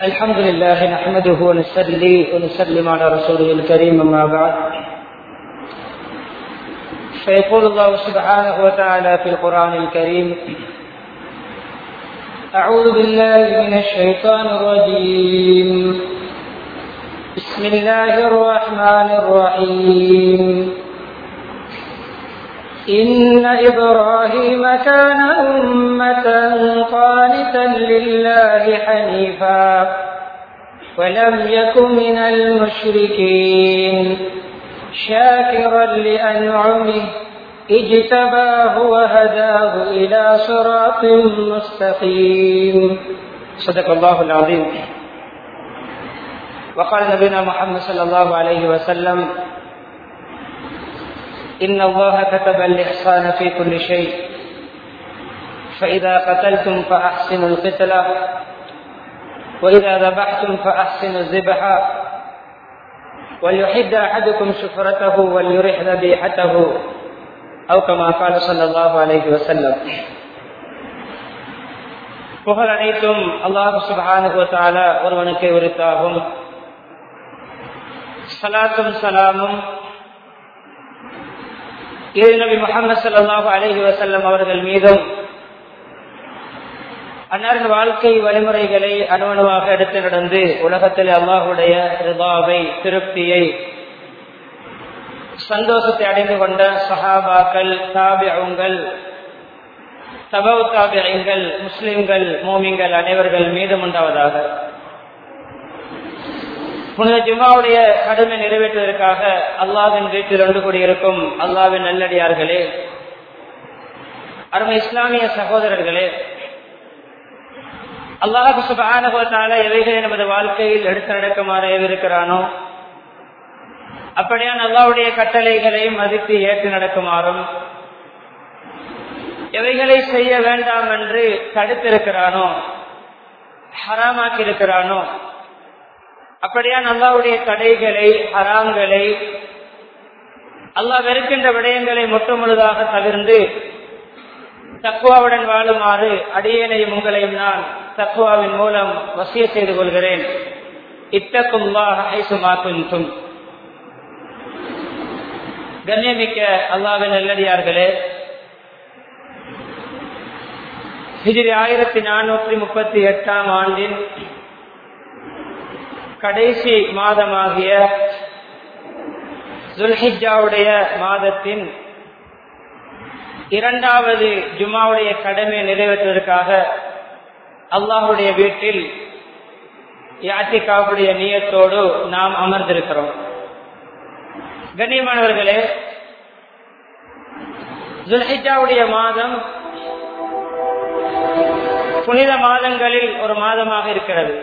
الحمد لله نحمده ونصلي ونسلم على رسوله الكريم أما بعد فيقول الله سبحانه وتعالى في القرآن الكريم أعوذ بالله من الشيطان الرجيم بسم الله الرحمن الرحيم إن إبراهيم كان أمة قانتا لله حنيفا ولم يك من المشركين شاكرا لأنعمه اجتباه وهداه إلى صراط مستقيم صدق الله العظيم وقال نبينا محمد صلى الله عليه وسلم إن الله كتب الإحسان في كل شيء فإذا قتلتم فأحسنوا القتلة وإذا ذبحتم فأحسنوا الذبح وليحد أحدكم شفرته وليرح ذبيحته أو كما قال صلى الله عليه وسلم புகழ் அனைத்தும் அல்லாஹு சுபானுவத்தால ஒருவனுக்கு உரித்தாகும் சலாத்தும் சலாமும் இது நபி முகமது சல்லாஹு அலஹி வசல்லம் அவர்கள் மீதும் அன்னாரின் வாழ்க்கை வழிமுறைகளை அணுவணுவாக எடுத்து நடந்து உலகத்தில் அல்லாஹுடைய ரிதாவை திருப்தியை சந்தோஷத்தை அடைந்து கொண்ட சஹாபாக்கள் தாபியங்கள் தபவ் தாபியங்கள் முஸ்லிம்கள் மோமிங்கள் அனைவர்கள் மீதும் உண்டாவதாக புனித ஜுமாவுடைய கடமை நிறைவேற்றுவதற்காக அல்லாவின் வீட்டில் ஒன்று கூடியிருக்கும் அல்லாவின் நல்லடியார்களே அருமை இஸ்லாமிய சகோதரர்களே அல்லாஹு சுபானுபவத்தால எவைகளை நமது வாழ்க்கையில் எடுத்து நடக்குமாறு ஏவிருக்கிறானோ அப்படியான் அல்லாவுடைய கட்டளைகளை மதித்து ஏற்று நடக்குமாறும் எவைகளை செய்ய வேண்டாம் என்று தடுத்திருக்கிறானோ ஹராமாக்கி இருக்கிறானோ அப்படியான் அல்லாவுடைய தடைகளை ஹராம்களை அல்லாஹ் வெறுக்கின்ற விடயங்களை முற்று முழுதாக தவிர்ந்து தக்குவாவுடன் வாழுமாறு அடியேனையும் உங்களையும் நான் தக்குவாவின் மூலம் வசிய செய்து கொள்கிறேன் இத்தக்கும் தும் கண்ணியமிக்க அல்லாவின் நல்லடியார்களே ஹிஜிரி ஆயிரத்தி நானூற்றி முப்பத்தி எட்டாம் ஆண்டின் கடைசி மாதமாகிய துல்ஹிஜாவுடைய மாதத்தின் இரண்டாவது ஜுமாவுடைய கடமை நிறைவேற்றுவதற்காக அல்லாஹுடைய வீட்டில் யாத்திகாவுடைய நீயத்தோடு நாம் அமர்ந்திருக்கிறோம் கண்ணியமானவர்களே துல்ஹிஜாவுடைய மாதம் புனித மாதங்களில் ஒரு மாதமாக இருக்கிறது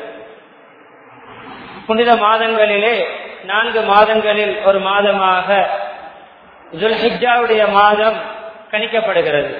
புனித மாதங்களிலே நான்கு மாதங்களில் ஒரு மாதமாக துல்ஹிஜாவுடைய மாதம் கணிக்கப்படுகிறது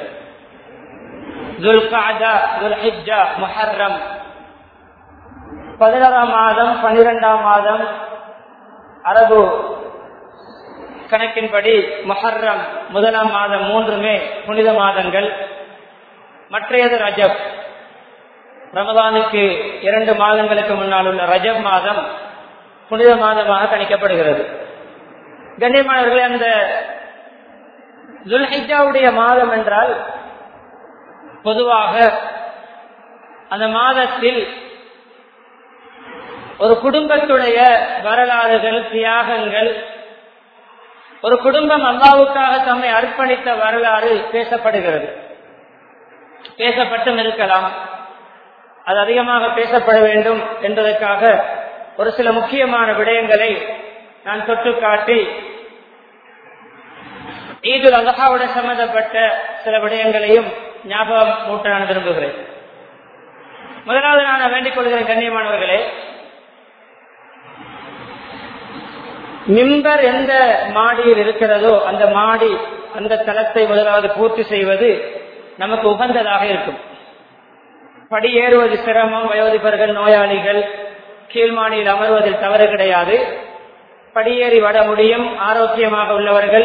முஹர்ரம் பதினாறாம் மாதம் பனிரெண்டாம் மாதம் அரபு கணக்கின்படி மொஹர்ரம் முதலாம் மாதம் மூன்றுமே புனித மாதங்கள் மற்றையது ரஜப் ரமதானுக்கு இரண்டு மாதங்களுக்கு முன்னால் உள்ள ரஜப் மாதம் புனித மாதமாக கணிக்கப்படுகிறது கண்ணியமானவர்களே அந்த துல்ஹிஜாவுடைய மாதம் என்றால் பொதுவாக அந்த மாதத்தில் ஒரு குடும்பத்துடைய வரலாறுகள் தியாகங்கள் ஒரு குடும்பம் அல்லாவுக்காக தம்மை அர்ப்பணித்த வரலாறு பேசப்படுகிறது பேசப்பட்டும் இருக்கலாம் அது அதிகமாக பேசப்பட வேண்டும் என்பதற்காக ஒரு சில முக்கியமான விடயங்களை நான் தொட்டு காட்டி ஈதுல் அலஹாவுடன் சம்பந்தப்பட்ட சில விடயங்களையும் ஞாபகம் மூட்ட நான் விரும்புகிறேன் முதலாவது நான் வேண்டிக் கொள்கிறேன் கண்ணியமானவர்களே மிம்பர் எந்த மாடியில் இருக்கிறதோ அந்த மாடி அந்த தளத்தை முதலாவது பூர்த்தி செய்வது நமக்கு உகந்ததாக இருக்கும் படியேறுவது சிரமம் வயோதிபர்கள் நோயாளிகள் கீழ்மாடியில் அமர்வதில் தவறு கிடையாது படியேறி வர முடியும் ஆரோக்கியமாக உள்ளவர்கள்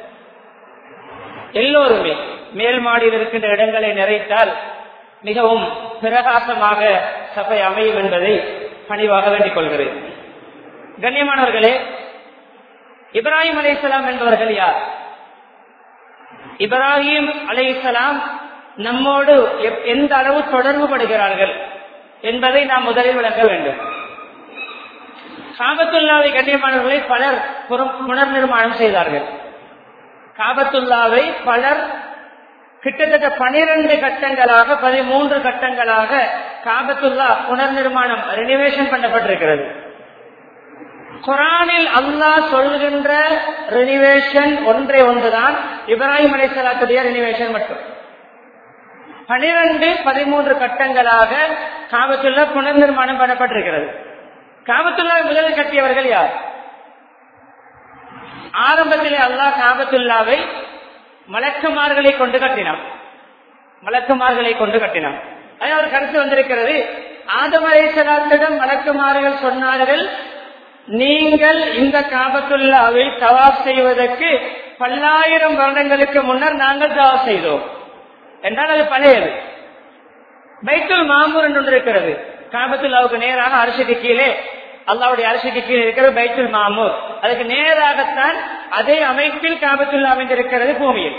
எல்லோருமே மேல் மாடியில் இருக்கின்ற இடங்களை நிறைத்தால் மிகவும் பிரகாசமாக சபை அமையும் என்பதை பணிவாக வேண்டிக் கொள்கிறேன் கண்ணியமானவர்களே இப்ராஹிம் அலைசலாம் என்பவர்கள் யார் இப்ராஹிம் அலைசலாம் நம்மோடு எந்த அளவு தொடர்பு படுகிறார்கள் என்பதை நாம் முதலில் விளங்க வேண்டும் காபத்துல்லாவை கண்ணியமானவர்களை பலர் புனர் நிர்மாணம் செய்தார்கள் காபத்துல்லாவை பலர் கிட்டத்தட்ட பனிரெண்டு கட்டங்களாக பதிமூன்று கட்டங்களாக காபத்துல்லா புனர் நிர்மாணம் ரெனிவேஷன் பண்ணப்பட்டிருக்கிறது குரானில் அல்லாஹ் சொல்கின்ற ரெனிவேஷன் ஒன்றே ஒன்றுதான் இப்ராஹிம் அலைசலாத்துடைய ரெனிவேஷன் மட்டும் பனிரெண்டு பதிமூன்று கட்டங்களாக காபத்துல்லா புனர் நிர்மாணம் பண்ணப்பட்டிருக்கிறது காபத்துல்லா முதலில் கட்டியவர்கள் யார் ஆரம்பத்திலே அல்லாஹ் காபத்துல்லாவை மலக்குமார்களை கொண்டு கட்டினான் மலக்குமார்களை கொண்டு கட்டினான் அது ஒரு கருத்து வந்திருக்கிறது ஆதமரேசலாத்திடம் மலக்குமார்கள் சொன்னார்கள் நீங்கள் இந்த காபத்துல்லாவை தவாப் செய்வதற்கு பல்லாயிரம் வருடங்களுக்கு முன்னர் நாங்கள் தவாப் செய்தோம் என்றால் அது பழையது பைத்துல் மாமூர் என்று ஒன்று இருக்கிறது காபத்துல்லாவுக்கு நேராக அரசுக்கு கீழே அல்லாவுடைய அரசுக்கு கீழே இருக்கிற பைத்துல் மாமூர் அதுக்கு நேராகத்தான் அதே அமைப்பில் காபத்துல்லா அமைந்திருக்கிறது பூமியில்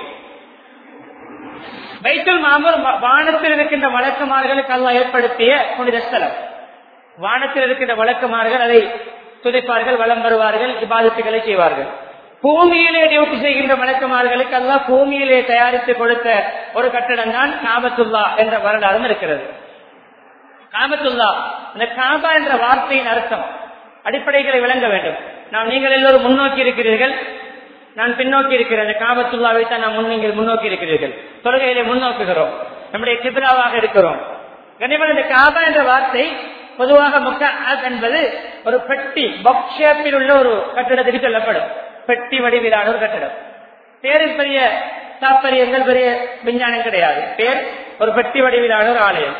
பைத்துல் மாமூர் வானத்தில் இருக்கின்ற வழக்குமார்களுக்கு அல்லா ஏற்படுத்திய புனித ஸ்தலம் வானத்தில் இருக்கின்ற வழக்குமார்கள் அதை துதைப்பார்கள் வளம் வருவார்கள் இபாதத்துகளை செய்வார்கள் பூமியிலே டியூட்டி செய்கின்ற வழக்குமார்களுக்கு அல்லா பூமியிலே தயாரித்து கொடுத்த ஒரு கட்டடம் தான் காபத்துல்லா என்ற வரலாறும் இருக்கிறது காபத்துல்லா இந்த காபா என்ற வார்த்தையின் அர்த்தம் அடிப்படைகளை விளங்க வேண்டும் நாம் நீங்கள் எல்லோரும் முன்னோக்கி இருக்கிறீர்கள் நான் பின்னோக்கி இருக்கிறேன் காபத்துல்லாவை தான் நாம் நீங்கள் முன்னோக்கி இருக்கிறீர்கள் தொழுகையிலே முன்னோக்குகிறோம் நம்முடைய கிபிலாவாக இருக்கிறோம் கண்டிப்பாக இந்த காபா என்ற வார்த்தை பொதுவாக முக்கா என்பது ஒரு பெட்டி பாக்ஸ் ஷேப்பில் உள்ள ஒரு கட்டிடத்துக்கு சொல்லப்படும் பெட்டி வடிவிலான ஒரு கட்டிடம் பேரு பெரிய தாற்பயங்கள் பெரிய விஞ்ஞானம் கிடையாது பேர் ஒரு பெட்டி வடிவிலான ஒரு ஆலயம்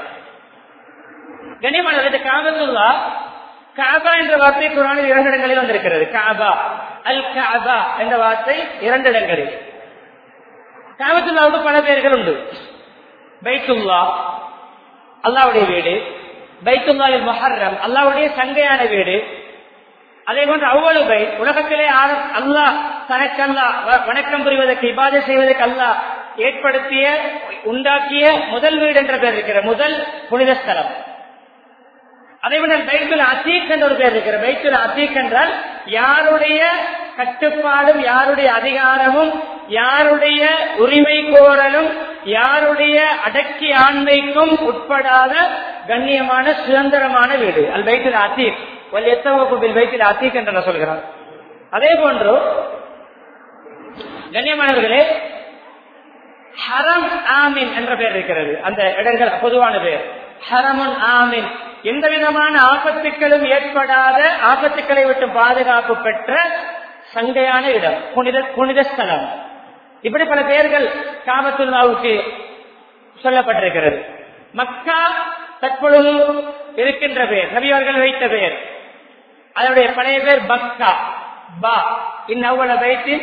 கனிமணி காபத்துல்லா காபா என்ற வார்த்தை குரானில் இரண்டு இடங்களில் வந்திருக்கிறது காபா அல் காபா என்ற வார்த்தை இரண்டு இடங்களில் காபத்துல்லாவுக்கு பல பேர்கள் உண்டு பைத்துல்லா அல்லாவுடைய வீடு பைத்துல்லாவில் மொஹர்ரம் அல்லாவுடைய சங்கையான வீடு அதே போன்று அவ்வளவு பை உலகத்திலே அல்லாஹ் தனக்கல்லா வணக்கம் புரிவதற்கு இபாதை செய்வதற்கு அல்லாஹ் ஏற்படுத்திய உண்டாக்கிய முதல் வீடு என்ற பெயர் இருக்கிற முதல் புனித ஸ்தலம் அதே போல பைத்துல் அத்தீக் என்ற ஒரு பேர் இருக்கிற பைத்துல் அத்தீக் என்றால் யாருடைய கட்டுப்பாடும் யாருடைய அதிகாரமும் யாருடைய உரிமை கோரலும் யாருடைய அடக்கி ஆண்மைக்கும் உட்படாத கண்ணியமான சுதந்திரமான வீடு அல் பைத்துல் அத்தீக் எத்தவகுப்பில் பைத்துல் அத்தீக் என்று சொல்கிறார் அதே போன்று கண்ணியமானவர்களே ஹரம் ஆமின் என்ற பெயர் இருக்கிறது அந்த இடங்கள் பொதுவான பெயர் ஹரமுன் ஆமின் எந்த விதமான ஆபத்துக்களும் ஏற்படாத ஆபத்துக்களை விட்டு பாதுகாப்பு பெற்ற சங்கையான இடம் புனித புனித ஸ்தலம் இப்படி பல பெயர்கள் காபத்துல்லாவுக்கு சொல்லப்பட்டிருக்கிறது மக்கா தற்பொழுது இருக்கின்ற பெயர் நபியவர்கள் வைத்த பெயர் அதனுடைய பழைய பேர் பக்கா பா இந்நவள வைத்து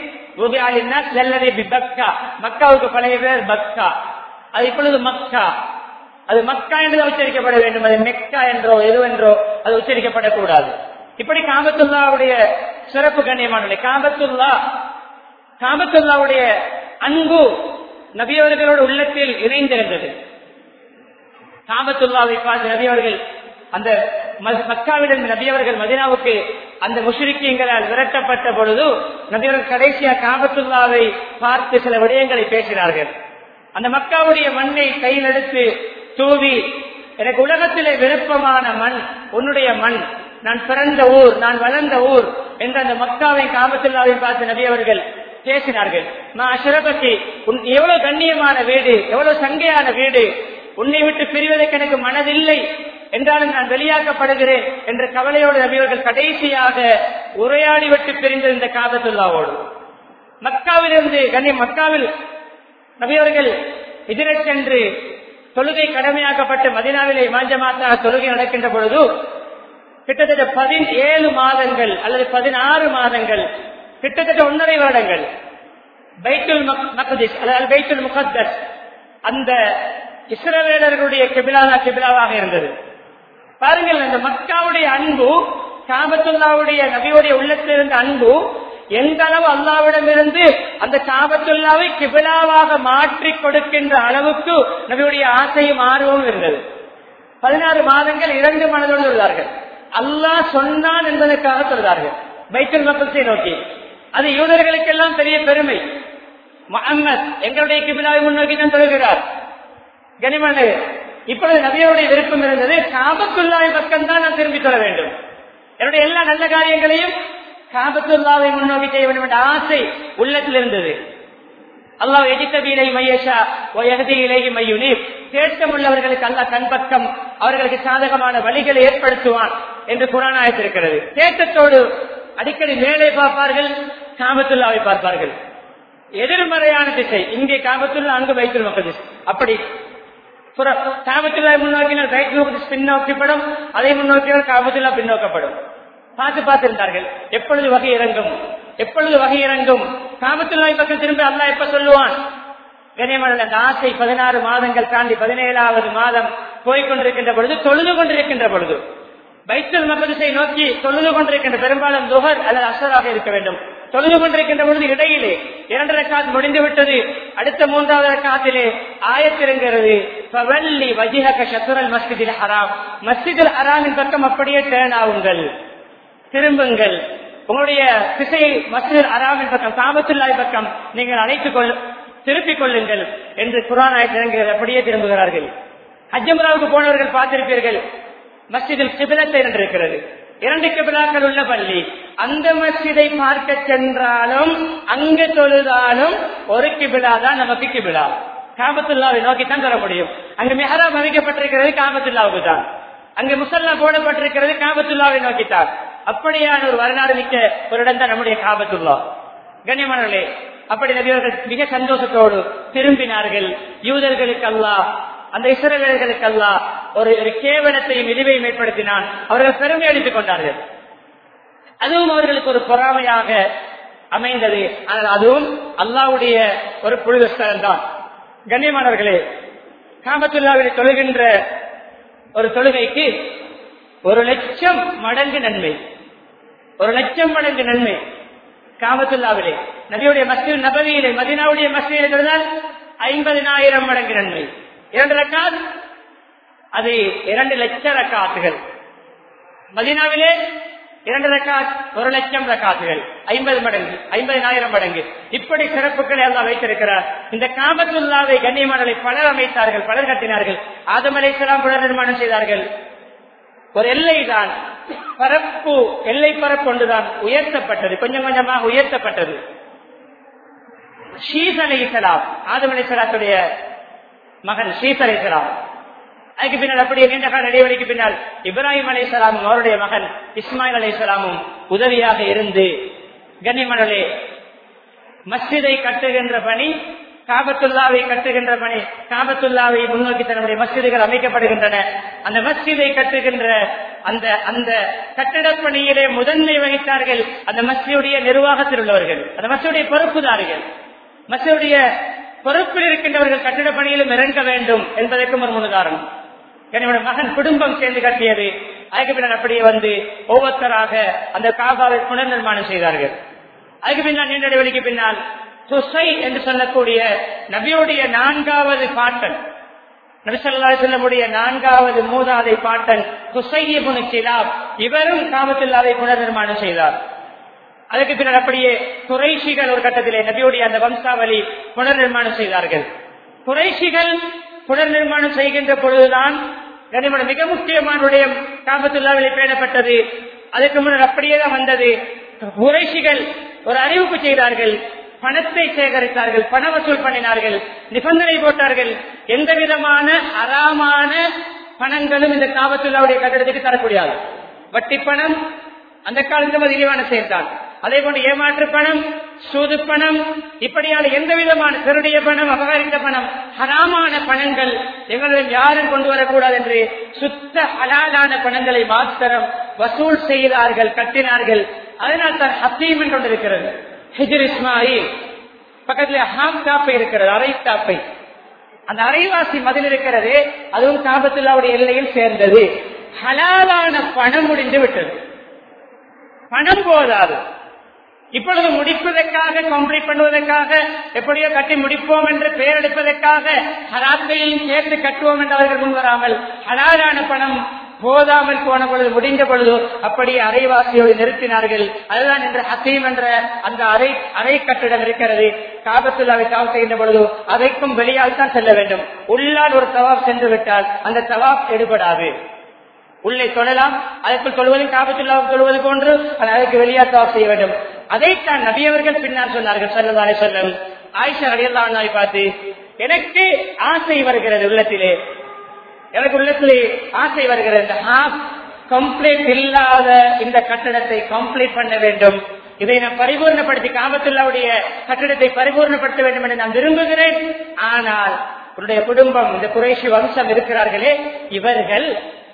மக்காவுக்கு பழைய பேர் பக்கா அது இப்பொழுது மக்கா அது மக்கா என்று உச்சரிக்கப்பட வேண்டும் அது மெக்கா என்றோ எதுவென்றோ அது உச்சரிக்கப்படக்கூடாது இப்படி காபத்துல்லாவுடைய சிறப்பு கண்ணியமான காபத்துல்லா காபத்துல்லாவுடைய அன்பு நபியவர்களோட உள்ளத்தில் இணைந்திருந்தது காபத்துல்லாவை பார்த்து நபியவர்கள் அந்த மக்காவிடம் நபியவர்கள் மதினாவுக்கு அந்த முஷ்ரிக்கியங்களால் விரட்டப்பட்ட பொழுது நபியவர்கள் கடைசியா காபத்துல்லாவை பார்த்து சில விடயங்களை பேசினார்கள் அந்த மக்காவுடைய மண்ணை கையில் எடுத்து தூவி எனக்கு உலகத்திலே விருப்பமான மண் உன்னுடைய மண் நான் பிறந்த ஊர் நான் வளர்ந்த ஊர் என்ற அந்த மக்காவை காபத்துல்லாவை பார்த்து நபி அவர்கள் பேசினார்கள் நான் சிறபத்தி எவ்வளவு கண்ணியமான வீடு எவ்வளவு சங்கையான வீடு உன்னை விட்டு பிரிவதற்கு எனக்கு மனதில்லை என்றாலும் நான் வெளியாக்கப்படுகிறேன் என்ற கவலையோடு நபியவர்கள் கடைசியாக உரையாடி விட்டு பிரிந்த இந்த காபத்துல்லாவோடு மக்காவிலிருந்து கண்ணியம் மக்காவில் நபியவர்கள் எதிரே சென்று தொழுகை கடமையாக்கப்பட்டு மதினாவிலே மாஞ்சமாத்தாக தொழுகை நடக்கின்ற பொழுது கிட்டத்தட்ட பதினேழு மாதங்கள் அல்லது பதினாறு மாதங்கள் கிட்டத்தட்ட ஒன்றரை வருடங்கள் பைத்துல் மக்திஸ் அதாவது பைத்துல் முகத்தஸ் அந்த இஸ்ரவேலர்களுடைய கிபிலாவா கிபிலாவாக இருந்தது பாருங்கள் அந்த மக்காவுடைய அன்பு காபத்துல்லாவுடைய நபியுடைய உள்ளத்தில் இருந்த அன்பு எந்த அளவு அல்லாவிடமிருந்து அந்த காபத்துல்லாவை கிபிலாவாக மாற்றி கொடுக்கின்ற அளவுக்கு நபியுடைய ஆசையும் ஆர்வமும் இருந்தது பதினாறு மாதங்கள் இரண்டு மனதோடு உள்ளார்கள் அல்லாஹ் சொன்னான் என்பதற்காக சொல்றார்கள் பைத்தல் மக்களத்தை நோக்கி அது யூதர்களுக்கெல்லாம் பெரிய பெருமை முகம்மது எங்களுடைய கிபிலாவை முன்னோக்கி தான் சொல்கிறார் கனிமனு இப்பொழுது நபியோடைய விருப்பம் இருந்தது காபத்துல்லாவை பக்கம் தான் நான் திரும்பி சொல்ல வேண்டும் என்னுடைய எல்லா நல்ல காரியங்களையும் காபத்துல்லாவை முன்னோக்கி செய்ய வேண்டும் என்ற ஆசை உள்ளத்தில் இருந்தது அல்லாஹ் எஜித்தபீலை மையஷா எகதி இலேகி மையுனீர் தேட்டம் உள்ளவர்களுக்கு அல்ல தன் பக்கம் அவர்களுக்கு சாதகமான வழிகளை ஏற்படுத்துவான் என்று புராணாயத்திருக்கிறது தேட்டத்தோடு அடிக்கடி மேலே பார்ப்பார்கள் காபத்துல்லாவை பார்ப்பார்கள் எதிர்மறையான திசை இங்கே காபத்துல்லா அங்கு வைத்துள்ள மக்கள் திசை. அப்படி காபத்துல்லா முன்னோக்கினால் பைத்துல் பின்னோக்கப்படும் அதை முன்னோக்கினால் காபத்துல்லா பின்னோக்கப்படும் பார்த்து பார்த்திருந்தார்கள் எப்பொழுது வகை இறங்கும் எப்பொழுது வகை இறங்கும் காபத்துல்லாய் பக்கம் திரும்ப அல்லா எப்ப சொல்லுவான் கனியமன் அந்த ஆசை பதினாறு மாதங்கள் தாண்டி பதினேழாவது மாதம் போய்கொண்டிருக்கின்ற பொழுது தொழுது கொண்டிருக்கின்ற பொழுது பைத்தல் மக்களிசை நோக்கி தொழுது கொண்டிருக்கின்ற பெரும்பாலும் துகர் அல்லது அசராக இருக்க வேண்டும் தொழுது கொண்டிருக்கின்ற பொழுது இடையிலே இரண்டு ரக்காத் முடிந்து விட்டது அடுத்த மூன்றாவது ரக்காத்திலே ஆயத்திருங்கிறது பவல்லி வஜிஹக சத்துரல் மஸ்ஜிதில் ஹராம் மஸ்ஜிதில் ஹராமின் பக்கம் அப்படியே டேர்ன் ஆகுங்கள் திரும்புங்கள் உங்களுடைய திசை மஸ்ஜித் அராமின் பக்கம் காபத்துல்லாய் பக்கம் நீங்கள் அழைத்துக் கொள் திருப்பிக் கொள்ளுங்கள் என்று குரான் ஆயத்திறங்கிறது அப்படியே திரும்புகிறார்கள் ஹஜ்ஜமுராவுக்கு போனவர்கள் பார்த்திருப்பீர்கள் மஸ்ஜிதில் கிபிலத்தை இருக்கிறது இரண்டு கிபிலாக்கள் உள்ள பள்ளி அந்த மஸ்ஜிதை பார்க்க சென்றாலும் அங்கு தொழுதாலும் ஒரு கிபிலா தான் நமக்கு கிபிலா காபத்துல்லாவை நோக்கித்தான் தர முடியும் அங்கு மெஹராப் அமைக்கப்பட்டிருக்கிறது காபத்துல்லாவுக்கு தான் அங்கு முசல்லா போடப்பட்டிருக்கிறது காபத்துல்லாவை நோக்கித்தான் அப்படியான ஒரு வரலாறு மிக்க ஒரு இடம் தான் நம்முடைய காபத்துல்லா கண்ணியமானவர்களே அப்படி நபியவர்கள் மிக சந்தோஷத்தோடு திரும்பினார்கள் யூதர்களுக்கு அல்லா அந்த இஸ்ரவேலர்களுக்கு அல்லா ஒரு ஒரு கேவலத்தையும் இழிவையும் ஏற்படுத்தினான் அவர்கள் பெருமை அளித்துக் கொண்டார்கள் அதுவும் அவர்களுக்கு ஒரு பொறாமையாக அமைந்தது ஆனால் அதுவும் அல்லாவுடைய ஒரு புனித ஸ்தலம் தான் கண்ணியமானவர்களே காபத்துல்லாவில் தொழுகின்ற ஒரு தொழுகைக்கு ஒரு லட்சம் மடங்கு நன்மை ஒரு லட்சம் மடங்கு நன்மை காபத்துல்லாவிலே நபியுடைய மஸ்ஜித் நபவியிலே மதினாவுடைய மஸ்ஜிதிலே தொழுதால் ஐம்பதினாயிரம் மடங்கு நன்மை இரண்டு ரக்காத் அது இரண்டு லட்சம் ரக்காத்துகள் மதினாவிலே இரண்டு ரக்காத் ஒரு லட்சம் ரக்காத்துகள் ஐம்பது மடங்கு ஐம்பதினாயிரம் மடங்கு இப்படி சிறப்புகளை எல்லாம் வைத்திருக்கிறார் இந்த காபத்துல்லாவை கண்ணியமானலை பலர் அமைத்தார்கள் பலர் கட்டினார்கள் ஆதம் அலைசலாம் புனர் நிர்மாணம் செய்தார்கள் ஒரு எல்லை தான் பரப்பு எல்லை பரப்பு ஒன்றுதான் உயர்த்தப்பட்டது கொஞ்சம் கொஞ்சமாக உயர்த்தப்பட்டது ஷீஸ் அலை இஸ்லாம் ஆதம் அலைசலாத்துடைய மகன் ஷீஸ் அலை இஸ்லாம் அதுக்கு பின்னால் அப்படியே நீண்ட கால இடைவெளிக்கு பின்னால் இப்ராஹிம் அலை சலாமும் அவருடைய மகன் இஸ்மாயில் அலை சலாமும் உதவியாக இருந்து கண்ணிமணலே மஸ்ஜிதை கட்டுகின்ற பணி காபத்துல்லாவை கட்டுகின்ற பணி காபத்துல்லாவை முன்னோக்கி தன்னுடைய மஸ்ஜிதுகள் அமைக்கப்படுகின்றன அந்த மஸ்ஜிதை கட்டுகின்ற அந்த அந்த கட்டிடப் பணியிலே முதன்மை வகித்தார்கள் அந்த மஸ்ஜியுடைய நிர்வாகத்தில் உள்ளவர்கள் அந்த மஸ்ஜியுடைய பொறுப்புதாரிகள் மஸ்ஜியுடைய பொறுப்பில் இருக்கின்றவர்கள் கட்டிட பணியிலும் இறங்க வேண்டும் என்பதற்கும் ஒரு முன்னுதாரணம் என்னோட மகன் குடும்பம் சேர்ந்து கட்டியது அதுக்கு பின்னர் அப்படியே வந்து ஒவ்வொருத்தராக அந்த காபாவை புனர் நிர்மாணம் செய்தார்கள் அதுக்கு பின்னால் நீண்ட இடைவெளிக்கு பின்னால் துசை என்று சொல்லக்கூடிய நபியுடைய நான்காவது பாட்டன் நபிசல்லா சொல்லமுடைய நான்காவது மூதாதை பாட்டன் குசையபுனு கிலாப் இவரும் காபத்துல்லாவை புனர் நிர்மாணம் செய்தார் அதுக்கு பின்னர் அப்படியே குறைஷிகள் ஒரு கட்டத்திலே நபியுடைய அந்த வம்சாவளி புனர் நிர்மாணம் செய்தார்கள் குறைஷிகள் புனர் நிர்மாணம் செய்கின்ற பொழுதுதான் கனிமன மிக முக்கியமான விடயம் காபத்துல்லாவிலே பேணப்பட்டது அதுக்கு முன்னர் அப்படியே தான் வந்தது குறைஷிகள் ஒரு அறிவிப்பு செய்தார்கள் பணத்தை சேகரித்தார்கள் பண வசூல் பண்ணினார்கள் நிபந்தனை போட்டார்கள் எந்த விதமான அறாமான பணங்களும் இந்த காபத்துல்லாவுடைய கட்டிடத்துக்கு தரக்கூடியது வட்டி பணம் அந்த காலத்தில் அது இழிவான செயல்தான் அதே போன்று ஏமாற்று பணம் சூது பணம் இப்படியான எந்த விதமான திருடைய பணம் அபகரித்த பணம் ஹராமான பணங்கள் எங்களிடம் யாரும் கொண்டு வரக்கூடாது என்று சுத்த ஹலாலான பணங்களை மாத்திரம் வசூல் செய்தார்கள் கட்டினார்கள் அதனால் தான் ஹத்தீம் என்று ஒன்று இருக்கிறது ஹிஜர் இஸ்மாயில் பக்கத்தில் ஹாம் தாப்பை இருக்கிறது அரை தாப்பை அந்த அரைவாசி மதில் இருக்கிறது அதுவும் காபத்துல்லாவுடைய எல்லையில் சேர்ந்தது ஹலாலான பணம் முடிந்து விட்டது பணம் போதாது இப்பொழுது முடிப்பதற்காக கம்ப்ளீட் பண்ணுவதற்காக எப்படியோ கட்டி முடிப்போம் என்று பெயர் எடுப்பதற்காக ஹராத்தையும் சேர்த்து கட்டுவோம் என்று அவர்கள் முன்வராமல் ஹலாலான பணம் போதாமல் போன பொழுது முடிந்த பொழுது அப்படி அரைவாசியோடு நிறுத்தினார்கள் அதுதான் என்று ஹசீம் என்ற அந்த அறை அறை கட்டிடம் இருக்கிறது காபத்துல்லாவை தவாப் செய்கின்ற பொழுது அதைக்கும் வெளியால் தான் செல்ல வேண்டும் உள்ளால் ஒரு தவாப் சென்று விட்டால் அந்த தவாப் எடுபடாது உள்ளே தொழலாம் அதற்குள் தொழுவது காபத்துள்ளாவுக்கு தொழுவது போன்று அதற்கு வெளியே தவாப் செய்ய வேண்டும் அதைத்தான் நபியவர்கள் பின்னால் சொன்னார்கள் சொல்லதாலே சொல்லும் ஆயிஷா அடியல்லாவை பார்த்து எனக்கு ஆசை வருகிறது உள்ளத்திலே எனக்கு உள்ளத்திலே ஆசை வருகிறது இந்த ஹாஃப் கம்ப்ளீட் இல்லாத இந்த கட்டடத்தை கம்ப்ளீட் பண்ண வேண்டும் இதை நான் பரிபூர்ணப்படுத்தி காபத்துள்ளாவுடைய கட்டடத்தை பரிபூர்ணப்படுத்த வேண்டும் என்று நான் விரும்புகிறேன் ஆனால் உன்னுடைய குடும்பம் இந்த குறைஷி வம்சம் இருக்கிறார்களே இவர்கள்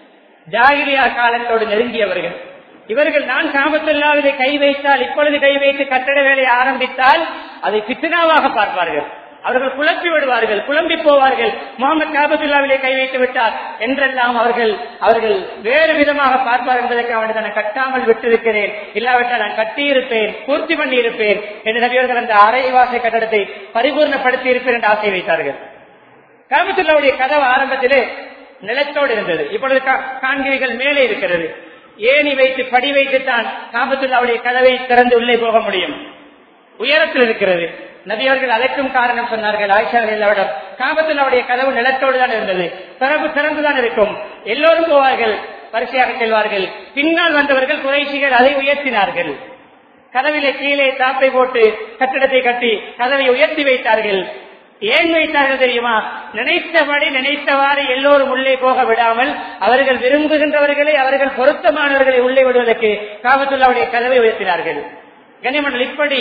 ஜாகிரியா காலத்தோடு நெருங்கியவர்கள் இவர்கள் நான் காபத்துள்ளாவிலே கை வைத்தால் இப்பொழுது கை வைத்து கட்டட வேலையை ஆரம்பித்தால் அதை பித்னாவாக பார்ப்பார்கள் அவர்கள் குழப்பி விடுவார்கள் குழம்பி போவார்கள் முகமது காபத்துல்லாவிலே கை வைத்து விட்டார் என்றெல்லாம் அவர்கள் அவர்கள் வேறு விதமாக பார்ப்பார் என்பதற்கு அவனை நான் கட்டாமல் விட்டிருக்கிறேன் இல்லாவிட்டால் நான் கட்டியிருப்பேன் பூர்த்தி பண்ணி இருப்பேன் என்று நபியவர்கள் அந்த அரைவாசை கட்டடத்தை பரிபூர்ணப்படுத்தி இருப்பேன் என்று ஆசை வைத்தார்கள் காபத்துல்லாவுடைய கதவு ஆரம்பத்திலே நிலத்தோடு இருந்தது இப்பொழுது காண்கிறீர்கள் மேலே இருக்கிறது ஏணி வைத்து படி வைத்துத்தான் காபத்துல்லாவுடைய கதவை திறந்து உள்ளே போக முடியும் உயரத்தில் இருக்கிறது நபியவர்கள் அதற்கும் காரணம் சொன்னார்கள் ஆயிஷாவிடம் காபத்தில் அவருடைய கதவு நிலத்தோடு தான் இருந்தது திறப்பு திறந்துதான் இருக்கும் எல்லோரும் போவார்கள் வரிசையாக செல்வார்கள் பின்னால் வந்தவர்கள் குறைசிகள் அதை உயர்த்தினார்கள் கதவிலே கீழே தாப்பை போட்டு கட்டிடத்தை கட்டி கதவை உயர்த்தி வைத்தார்கள் ஏன் வைத்தார்கள் தெரியுமா நினைத்தபடி நினைத்தவாறு எல்லோரும் உள்ளே போக விடாமல் அவர்கள் விரும்புகின்றவர்களை அவர்கள் பொருத்தமானவர்களை உள்ளே விடுவதற்கு காபத்துள்ளாவுடைய கதவை உயர்த்தினார்கள் கனிமண்டல் இப்படி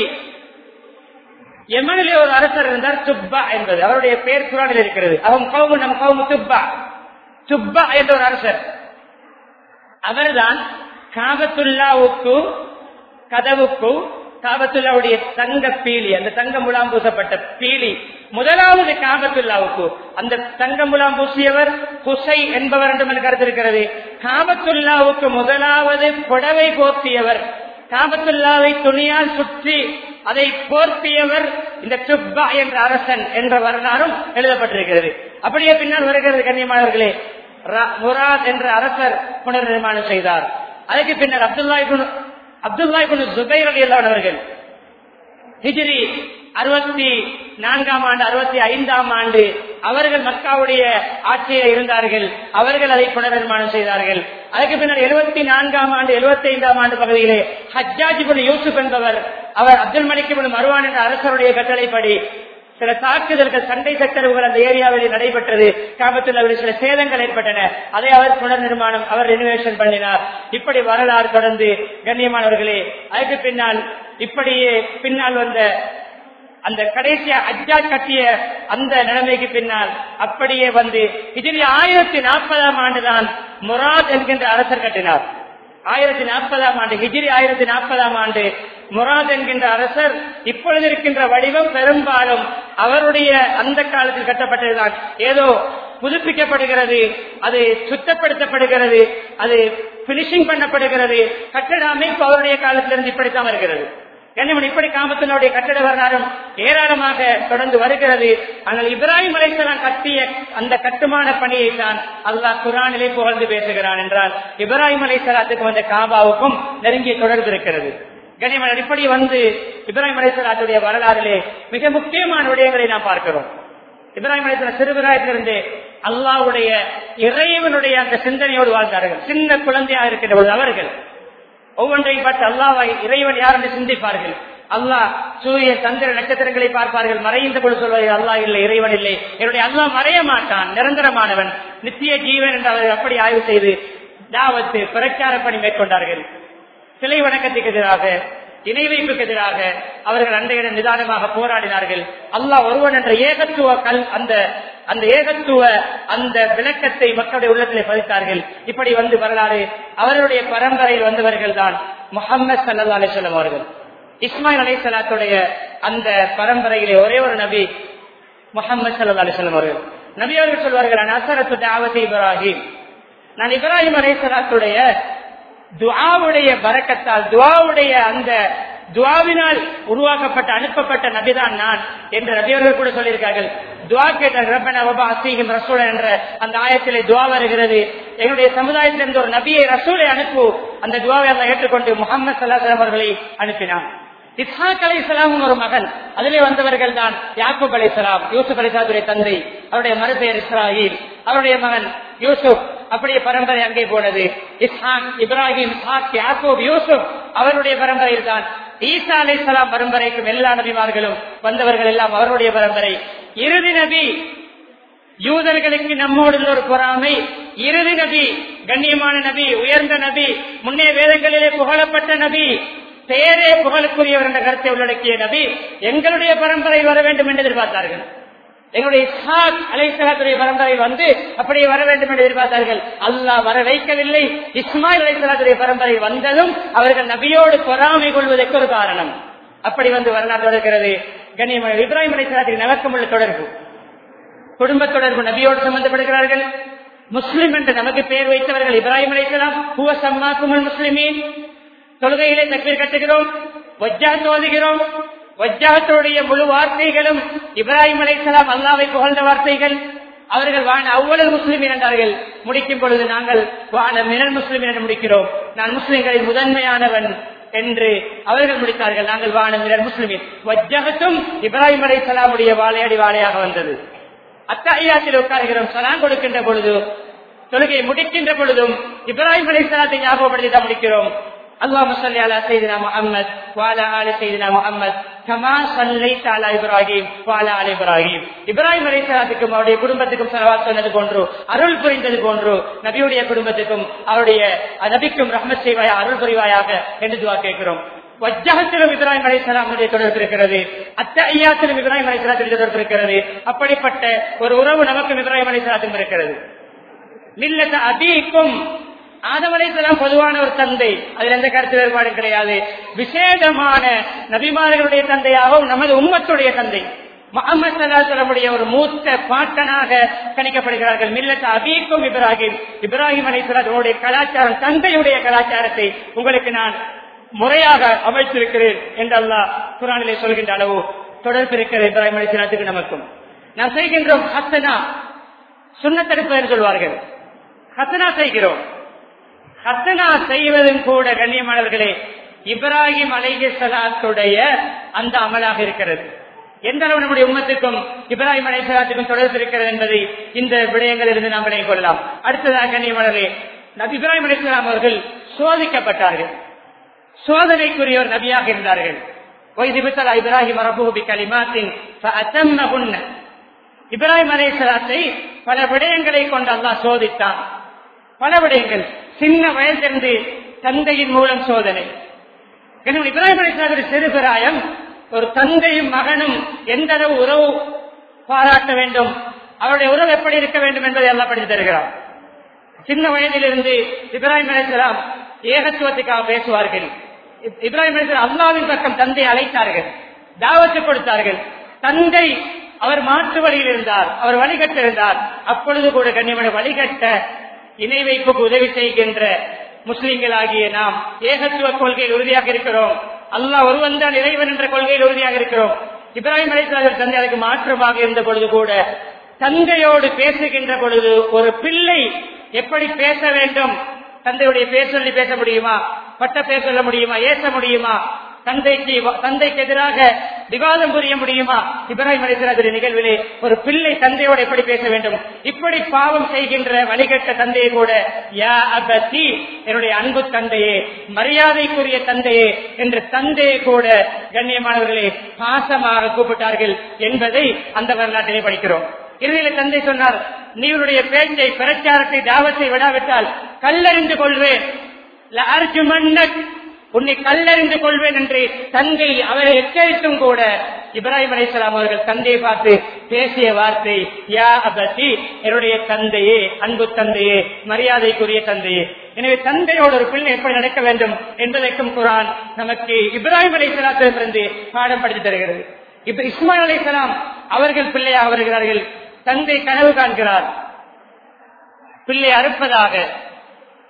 எமனிலே ஒரு அரசர் இருந்தார் துப்பா என்பது அவருடைய பெயர் குரானில் இருக்கிறது அவன் கவுமு நம் கவுமு துப்பா துப்பா என்ற ஒரு அரசர் அவர்தான் காபத்துல்லாவுக்கு கதவுக்கு காபத்துல்லாவுடைய தங்க பீலி அந்த தங்க முலாம் பூசப்பட்ட பீலி முதலாவது காபத்துல்லாவுக்கு அந்த தங்க முலாம் பூசியவர் குசை என்பவர் என்று கருத்து இருக்கிறது காபத்துல்லாவுக்கு முதலாவது புடவை போர்த்தியவர் காபத்துல்லாவை துணியால் சுற்றி அதை போர்த்தியவர் இந்த துப்பா என்ற அரசன் என்ற வரலாறும் எழுதப்பட்டிருக்கிறது அப்படியே பின்னால் வருகிறது கண்ணியமானவர்களே முராத் என்ற அரசர் புனர் நிர்மாணம் செய்தார் அதுக்கு பின்னர் அப்துல்லா அப்துல்லா ஜுபைர் அலி அவர்கள் ஹிஜிரி அறுபத்தி நான்காம் ஆண்டு அறுபத்தி ஐந்தாம் ஆண்டு அவர்கள் மக்காவுடைய ஆட்சியில் இருந்தார்கள் அவர்கள் அதை புனர்நிர்மாணம் செய்தார்கள் அதுக்கு பின்னர் எழுபத்தி நான்காம் ஆண்டு எழுபத்தி ஐந்தாம் ஆண்டு பகுதியிலே ஹஜ்ஜாஜிபுன் யூசுப் என்பவர் அவர் அப்துல் மலிக் மருவான் என்ற அரசருடைய கட்டளைப்படி சில தாக்குதல்கள் சண்டை சச்சரவுகள் அந்த ஏரியாவில் நடைபெற்றது காபத்தில் அவர்கள் சில சேதங்கள் ஏற்பட்டன அதை அவர் புனர் நிர்மாணம் அவர் ரெனோவேஷன் பண்ணினார் இப்படி வரலாறு தொடர்ந்து கண்ணியமானவர்களே அதுக்கு பின்னால் இப்படியே பின்னால் வந்த அந்த கடைசியா அஜ்ஜா கட்டிய அந்த நிலைமைக்கு பின்னால் அப்படியே வந்து இதில் ஆயிரத்தி நாற்பதாம் ஆண்டுதான் முராத் என்கின்ற அரசர் கட்டினார் ஆயிரத்தி நாற்பதாம் ஆண்டு ஹிஜிரி ஆயிரத்தி நாற்பதாம் ஆண்டு முராத் என்கின்ற அரசர் இப்பொழுது இருக்கின்ற வடிவம் பெரும்பாலும் அவருடைய அந்த காலத்தில் கட்டப்பட்டதுதான் ஏதோ புதுப்பிக்கப்படுகிறது அது சுத்தப்படுத்தப்படுகிறது அது பினிஷிங் பண்ணப்படுகிறது கட்டட அமைப்பு அவருடைய காலத்திலிருந்து இப்படித்தான் வருகிறது கண்ணியமன் இப்படி காமத்தினுடைய கட்டட வரலாறும் ஏராளமாக தொடர்ந்து வருகிறது ஆனால் இப்ராஹிம் அலைசலாம் கட்டிய அந்த கட்டுமான பணியை தான் அல்லாஹ் குரானிலே புகழ்ந்து பேசுகிறான் என்றால் இப்ராஹிம் அலைசலாத்துக்கு வந்த காபாவுக்கும் நெருங்கிய தொடர்பு இருக்கிறது கண்ணியமன் இப்படி வந்து இப்ராஹிம் அலைசலாத்துடைய வரலாறிலே மிக முக்கியமான விடயங்களை நாம் பார்க்கிறோம் இப்ராஹிம் அலைசலா சிறுபிராயத்திலிருந்து அல்லாவுடைய இறைவனுடைய அந்த சிந்தனையோடு வாழ்ந்தார்கள் சின்ன குழந்தையாக இருக்கின்ற பொழுது அவர்கள் ஒவ்வொன்றையும் பார்த்து அல்லாவை இறைவன் யார் என்று சிந்திப்பார்கள் அல்லாஹ் சூரிய சந்திர நட்சத்திரங்களை பார்ப்பார்கள் மறைந்த பொழுது சொல்வார்கள் அல்லாஹ் இல்லை இறைவன் இல்லை என்னுடைய அல்லாஹ் மறைய மாட்டான் நிரந்தரமானவன் நித்திய ஜீவன் என்று அவர்கள் அப்படி ஆய்வு செய்து தாவத்து பிரச்சார பணி மேற்கொண்டார்கள் சிலை வணக்கத்துக்கு எதிராக இணை வைப்புக்கு எதிராக அவர்கள் அன்றையிடம் நிதானமாக போராடினார்கள் அல்லாஹ் ஒருவன் என்ற ஏகத்துவ கல் அந்த அந்த ஏகத்துவ அந்த விளக்கத்தை மக்களுடைய உள்ளத்திலே பதித்தார்கள் இப்படி வந்து வரலாறு அவர்களுடைய பரம்பரையில் வந்தவர்கள் தான் முகமது சல்லா அலிஸ்லாம் அவர்கள் இஸ்மாயில் அலி சலாத்துடைய அந்த பரம்பரையிலே ஒரே ஒரு நபி முகமது சல்லா அலிஸ்லாம் அவர்கள் நபி அவர்கள் சொல்வார்கள் அசரத்து தாவத் இப்ராஹிம் நான் இப்ராஹிம் அலைசலாத்துடைய துவாவுடைய பறக்கத்தால் துவாவுடைய அந்த துவாவினால் உருவாக்கப்பட்ட அனுப்பப்பட்ட நபிதான் நான் என்று நபியவர்கள் கூட சொல்லியிருக்கார்கள் துவா கேட்ட ரப்பன வபா அசீகம் ரசூல என்ற அந்த ஆயத்திலே துவா வருகிறது எங்களுடைய சமுதாயத்திலிருந்து ஒரு நபியை ரசூலை அனுப்பு அந்த துவாவை எல்லாம் ஏற்றுக்கொண்டு முகமது சல்லாஹம் அவர்களை அனுப்பினான் இஸ்ஹாக் அலை ஒரு மகன் அதிலே வந்தவர்கள் தான் யாக்கூப் அலை சலாம் யூசுப் அலி தந்தை அவருடைய மறுபெயர் இஸ்ராயில் அவருடைய மகன் யூசுப் அப்படியே பரம்பரை அங்கே போனது இஸ்ஹாக் இப்ராஹிம் இஸ்ஹாக் யாக்கூப் யூசுப் அவருடைய பரம்பரையில் தான் ஈசா அலை சலாம் பரம்பரைக்கும் எல்லா நபிமார்களும் வந்தவர்கள் எல்லாம் அவருடைய பரம்பரை இறுதி நபி யூதர்களுக்கு நம்மோடு ஒரு பொறாமை இறுதி நபி கண்ணியமான நபி உயர்ந்த நபி முன்னே வேதங்களிலே புகழப்பட்ட நபி பெயரே புகழுக்குரியவர் என்ற கருத்தை உள்ளடக்கிய நபி எங்களுடைய பரம்பரை வர வேண்டும் என்று எதிர்பார்த்தார்கள் எங்களுடைய இஸ்ஹாக் அலைசலாத்துடைய பரம்பரை வந்து அப்படியே வர வேண்டும் என்று எதிர்பார்த்தார்கள் அல்லாஹ் வர வைக்கவில்லை இஸ்மாயில் அலைசலாத்துடைய பரம்பரை வந்ததும் அவர்கள் நபியோடு பொறாமை கொள்வதற்கு ஒரு காரணம் அப்படி வந்து வரலாறு இருக்கிறது கண்ணியமான இப்ராஹிம் அலைசலாத்தின் நவக்கம் உள்ள தொடர்பு குடும்ப தொடர்பு நபியோடு சம்பந்தப்படுகிறார்கள் முஸ்லிம் என்று நமக்கு பெயர் வைத்தவர்கள் இப்ராஹிம் அலைசலாம் ஹுவ சம்மாக்குமல் முஸ்லிமீன் தொழுகையிலே தக்பீர் கட்டுகிறோம் வஜ்ஜாத் ஓதுகிறோம் வஜ்ஜாத்துடைய முழு வார்த்தைகளும் இப்ராஹிம் அலைசலாம் அல்லாவை புகழ்ந்த வார்த்தைகள் அவர்கள் வான அவ்வளவு முஸ்லிம் என்றார்கள் முடிக்கும் பொழுது நாங்கள் வான மினல் முஸ்லிம் என்று முடிக்கிறோம் நான் முஸ்லிம்களின் முதன்மையானவன் என்று அவர்கள் முடித்தார்கள் நாங்கள் வான மினல் முஸ்லிமின் வஜ்ஜகத்தும் இப்ராஹிம் அலைசலாமுடைய வாழையடி வாழையாக வந்தது அத்தாயியாத்தில் உட்காருகிறோம் சலான் கொடுக்கின்ற பொழுது தொழுகை முடிக்கின்ற பொழுதும் இப்ராஹிம் அலைசலாத்தை ஞாபகப்படுத்தி தான் முடிக்கிறோம் اللهم صل على سيدنا محمد وعلى ال سيدنا محمد كما صليت على ابراهيم وعلى ال ابراهيم இப்ராஹிம் அலைஹிஸ்ஸலாத்துக்கும் அவருடைய குடும்பத்துக்கும் ஸலவாத் சொன்னது போன்று அருள் புரிந்தது போன்று நபியுடைய குடும்பத்துக்கும் அவருடைய நபிக்கும் ரஹ்மத் செய்வாயா அருள் புரிவாயாக என்று துவா கேட்கிறோம் வஜ்ஜகத்திலும் இப்ராஹிம் அலைஹிஸ்ஸலாமுடைய தொடர்பு இருக்கிறது அத்தையாத்திலும் இப்ராஹிம் அலைஹிஸ்ஸலாத்துடைய தொடர்பு இருக்கிறது அப்படிப்பட்ட ஒரு உறவு நமக்கும் இப்ராஹிம் அலைஹிஸ்ஸலாத்துக்கும் இருக்கிறது மில்லத்த அபீக்கும் ஆதமலைத்தலாம் பொதுவான ஒரு தந்தை அதில் எந்த கருத்து வேறுபாடு கிடையாது விசேடமான நபிமார்களுடைய தந்தையாகவும் நமது உம்மத்துடைய தந்தை முகமது சலாசலமுடைய ஒரு மூத்த பாட்டனாக கணிக்கப்படுகிறார்கள் மில்லத் அபீக்கும் இப்ராஹிம் இப்ராஹிம் அலைசலாத்துடைய கலாச்சாரம் தந்தையுடைய கலாச்சாரத்தை உங்களுக்கு நான் முறையாக அமைச்சிருக்கிறேன் என்று அல்லாஹ் குரானிலே சொல்கின்ற அளவு தொடர்பு இருக்கிற இப்ராஹிம் அலைசலாத்துக்கு நமக்கும் நாம் செய்கின்றோம் ஹசனா சுண்ணத்தடுப்பு என்று சொல்வார்கள் ஹசனா செய்கிறோம் ஹசனா செய்வதும் கூட கண்ணியமானவர்களே இப்ராஹிம் அலைஹி சலாத்துடைய அந்த அமலாக இருக்கிறது எந்த அளவு நம்முடைய உம்மத்துக்கும் இப்ராஹிம் அலை சலாத்துக்கும் தொடர்பு இருக்கிறது என்பதை இந்த விடயங்களில் இருந்து நாம் விளங்கிக் கொள்ளலாம் அடுத்ததாக கண்ணியமானவர்களே நபி இப்ராஹிம் அலைஹிஸ்லாம் அவர்கள் சோதிக்கப்பட்டார்கள் சோதனைக்குரிய ஒரு நபியாக இருந்தார்கள் இப்ராஹிம் ரபூபி கலிமாத்தின் இப்ராஹிம் அலைஹிஸ்லாத்தை பல விடயங்களை கொண்டு அல்லாஹ் சோதித்தான் பல விடயங்கள் சின்ன வயதிலிருந்து தந்தையின் மூலம் சோதனை இப்ராஹிம் அலிஸ்லாமுடைய சிறுபிராயம் ஒரு தந்தையும் மகனும் எந்த அளவு உறவு பாராட்ட வேண்டும் அவருடைய உறவு எப்படி இருக்க வேண்டும் என்பதை எல்லாம் படித்து தருகிறார் சின்ன வயதிலிருந்து இப்ராஹிம் அலிஸ்லாம் ஏகத்துவத்துக்காக பேசுவார்கள் இப்ராஹிம் அலிஸ்லாம் அல்லாவின் பக்கம் தந்தை அழைத்தார்கள் தாவத்து கொடுத்தார்கள் தந்தை அவர் மாற்று வழியில் இருந்தார் அவர் வழிகட்ட இருந்தார் அப்பொழுது கூட கண்ணியமான வழிகட்ட இணை வைப்புக்கு உதவி செய்கின்ற முஸ்லிம்கள் ஆகிய நாம் ஏகத்துவ கொள்கையில் உறுதியாக இருக்கிறோம் அல்லாஹ் ஒருவன் தான் இறைவன் என்ற கொள்கையில் உறுதியாக இருக்கிறோம் இப்ராஹிம் அலிஸ்லாமர் தந்தை அதுக்கு மாற்றமாக இருந்த பொழுது கூட தந்தையோடு பேசுகின்ற பொழுது ஒரு பிள்ளை எப்படி பேச வேண்டும் தந்தையுடைய பேர் சொல்லி பேச முடியுமா பட்ட பேர் சொல்ல முடியுமா ஏச முடியுமா தந்தைக்கு தந்தைக்கு எதிராக விவாதம் புரிய முடியுமா இப்ராஹிம் அலிஸ்லாத்துடைய நிகழ்விலே ஒரு பிள்ளை தந்தையோடு எப்படி பேச வேண்டும் இப்படி பாவம் செய்கின்ற வழிகட்ட தந்தையை கூட யா அபத்தி என்னுடைய அன்பு தந்தையே மரியாதைக்குரிய தந்தையே என்று தந்தையை கூட கண்ணியமானவர்களே பாசமாக கூப்பிட்டார்கள் என்பதை அந்த வரலாற்றிலே படிக்கிறோம் இறுதியில் தந்தை சொன்னார் நீ உன்னுடைய பேச்சை பிரச்சாரத்தை தாவத்தை விடாவிட்டால் கல்லறிந்து கொள்வேன் உன்னை கல்லறிந்து கொள்வேன் என்று தந்தை அவரை எச்சரித்தும் கூட இப்ராஹிம் அலிஸ்லாம் அவர்கள் தந்தையை பார்த்து பேசிய வார்த்தை யா அபத்தி என்னுடைய தந்தையே அன்பு தந்தையே மரியாதைக்குரிய தந்தையே எனவே தந்தையோடு ஒரு பிள்ளை எப்படி நடக்க வேண்டும் என்பதற்கும் குரான் நமக்கு இப்ராஹிம் அலிஸ்லாத்திலிருந்து பாடம் படித்து தருகிறது இப்ப இஸ்மாயில் அலிஸ்லாம் அவர்கள் பிள்ளையாக வருகிறார்கள் தந்தை கனவு காண்கிறார் பிள்ளை அறுப்பதாக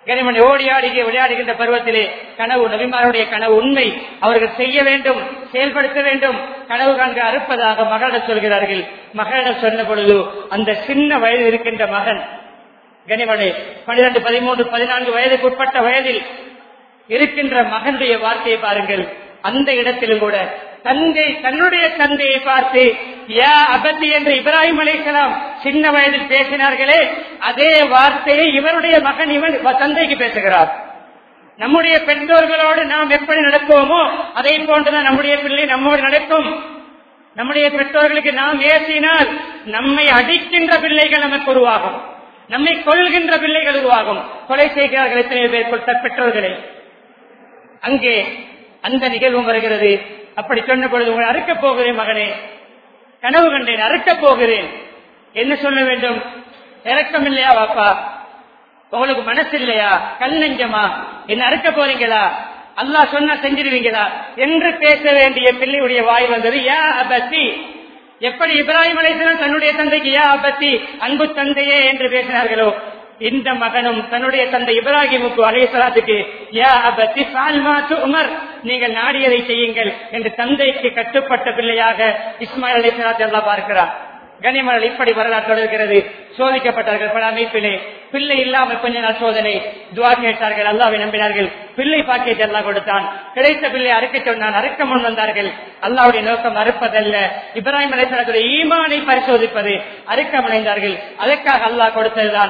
கனிமணி ஓடி ஆடி விளையாடுகின்ற பருவத்திலே கனவு நபிமாருடைய கனவு உண்மை அவர்கள் செய்ய வேண்டும் செயல்படுத்த வேண்டும் கனவு காண்க அறுப்பதாக மகளிடம் சொல்கிறார்கள் மகளிடம் சொன்ன பொழுது அந்த சின்ன வயது இருக்கின்ற மகன் கனிமணி பனிரெண்டு பதிமூன்று பதினான்கு வயதுக்கு உட்பட்ட வயதில் இருக்கின்ற மகனுடைய வார்த்தையை பாருங்கள் அந்த இடத்திலும் கூட தந்தை தன்னுடைய தந்தையை பார்த்து யா அபத்தி என்று இப்ராஹிம் அலைக்கலாம் சின்ன வயதில் பேசினார்களே அதே வார்த்தையை இவருடைய மகன் இவன் தந்தைக்கு பேசுகிறார் நம்முடைய பெற்றோர்களோடு நாம் எப்படி நடப்போமோ அதே போன்றுதான் நம்முடைய பிள்ளை நம்மோடு நடக்கும் நம்முடைய பெற்றோர்களுக்கு நாம் ஏசினால் நம்மை அடிக்கின்ற பிள்ளைகள் நமக்கு உருவாகும் நம்மை கொள்கின்ற பிள்ளைகள் உருவாகும் கொலை செய்கிறார்கள் எத்தனை பேர் கொத்த பெற்றோர்களை அங்கே அந்த நிகழ்வும் வருகிறது அப்படி சொன்ன பொழுது உங்களை அறுக்கப் போகிறேன் மகனே கனவு கண்டேன் அறுக்கப் போகிறேன் என்ன சொல்ல வேண்டும் இறக்கம் இல்லையா வாப்பா உங்களுக்கு மனசு இல்லையா கல் நெஞ்சமா என்ன அறுக்க போறீங்களா அல்லாஹ் சொன்னா செஞ்சிருவீங்களா என்று பேச வேண்டிய பிள்ளையுடைய வாய் வந்தது யா அபத்தி எப்படி இப்ராஹிம் அலைசலம் தன்னுடைய தந்தைக்கு யா அபத்தி அன்பு தந்தையே என்று பேசினார்களோ இந்த மகனும் தன்னுடைய தந்தை இப்ராஹிமுக்கு அலைசலாத்துக்கு யா அபத்தி சால்மாத்து உமர் நீங்கள் நாடியதை செய்யுங்கள் என்று தந்தைக்கு கட்டுப்பட்ட பிள்ளையாக இஸ்மாயில் அலைசலாத்து எல்லாம் பார்க்கிறார் கனிமலர் இப்படி வரலாறு தொடர்கிறது சோதிக்கப்பட்டார்கள் பல அமைப்பிலே பிள்ளை இல்லாமல் கொஞ்ச நாள் சோதனை துவா கேட்டார்கள் அல்லாவை நம்பினார்கள் பிள்ளை பாக்கியத்தை எல்லாம் கொடுத்தான் கிடைத்த பிள்ளை அறுக்க சொன்னான் அறுக்க முன் வந்தார்கள் அல்லாவுடைய நோக்கம் அறுப்பதல்ல இப்ராஹிம் அலைசலாத்துடைய ஈமானை பரிசோதிப்பது அறுக்க முனைந்தார்கள் அதற்காக அல்லாஹ் கொடுத்ததுதான்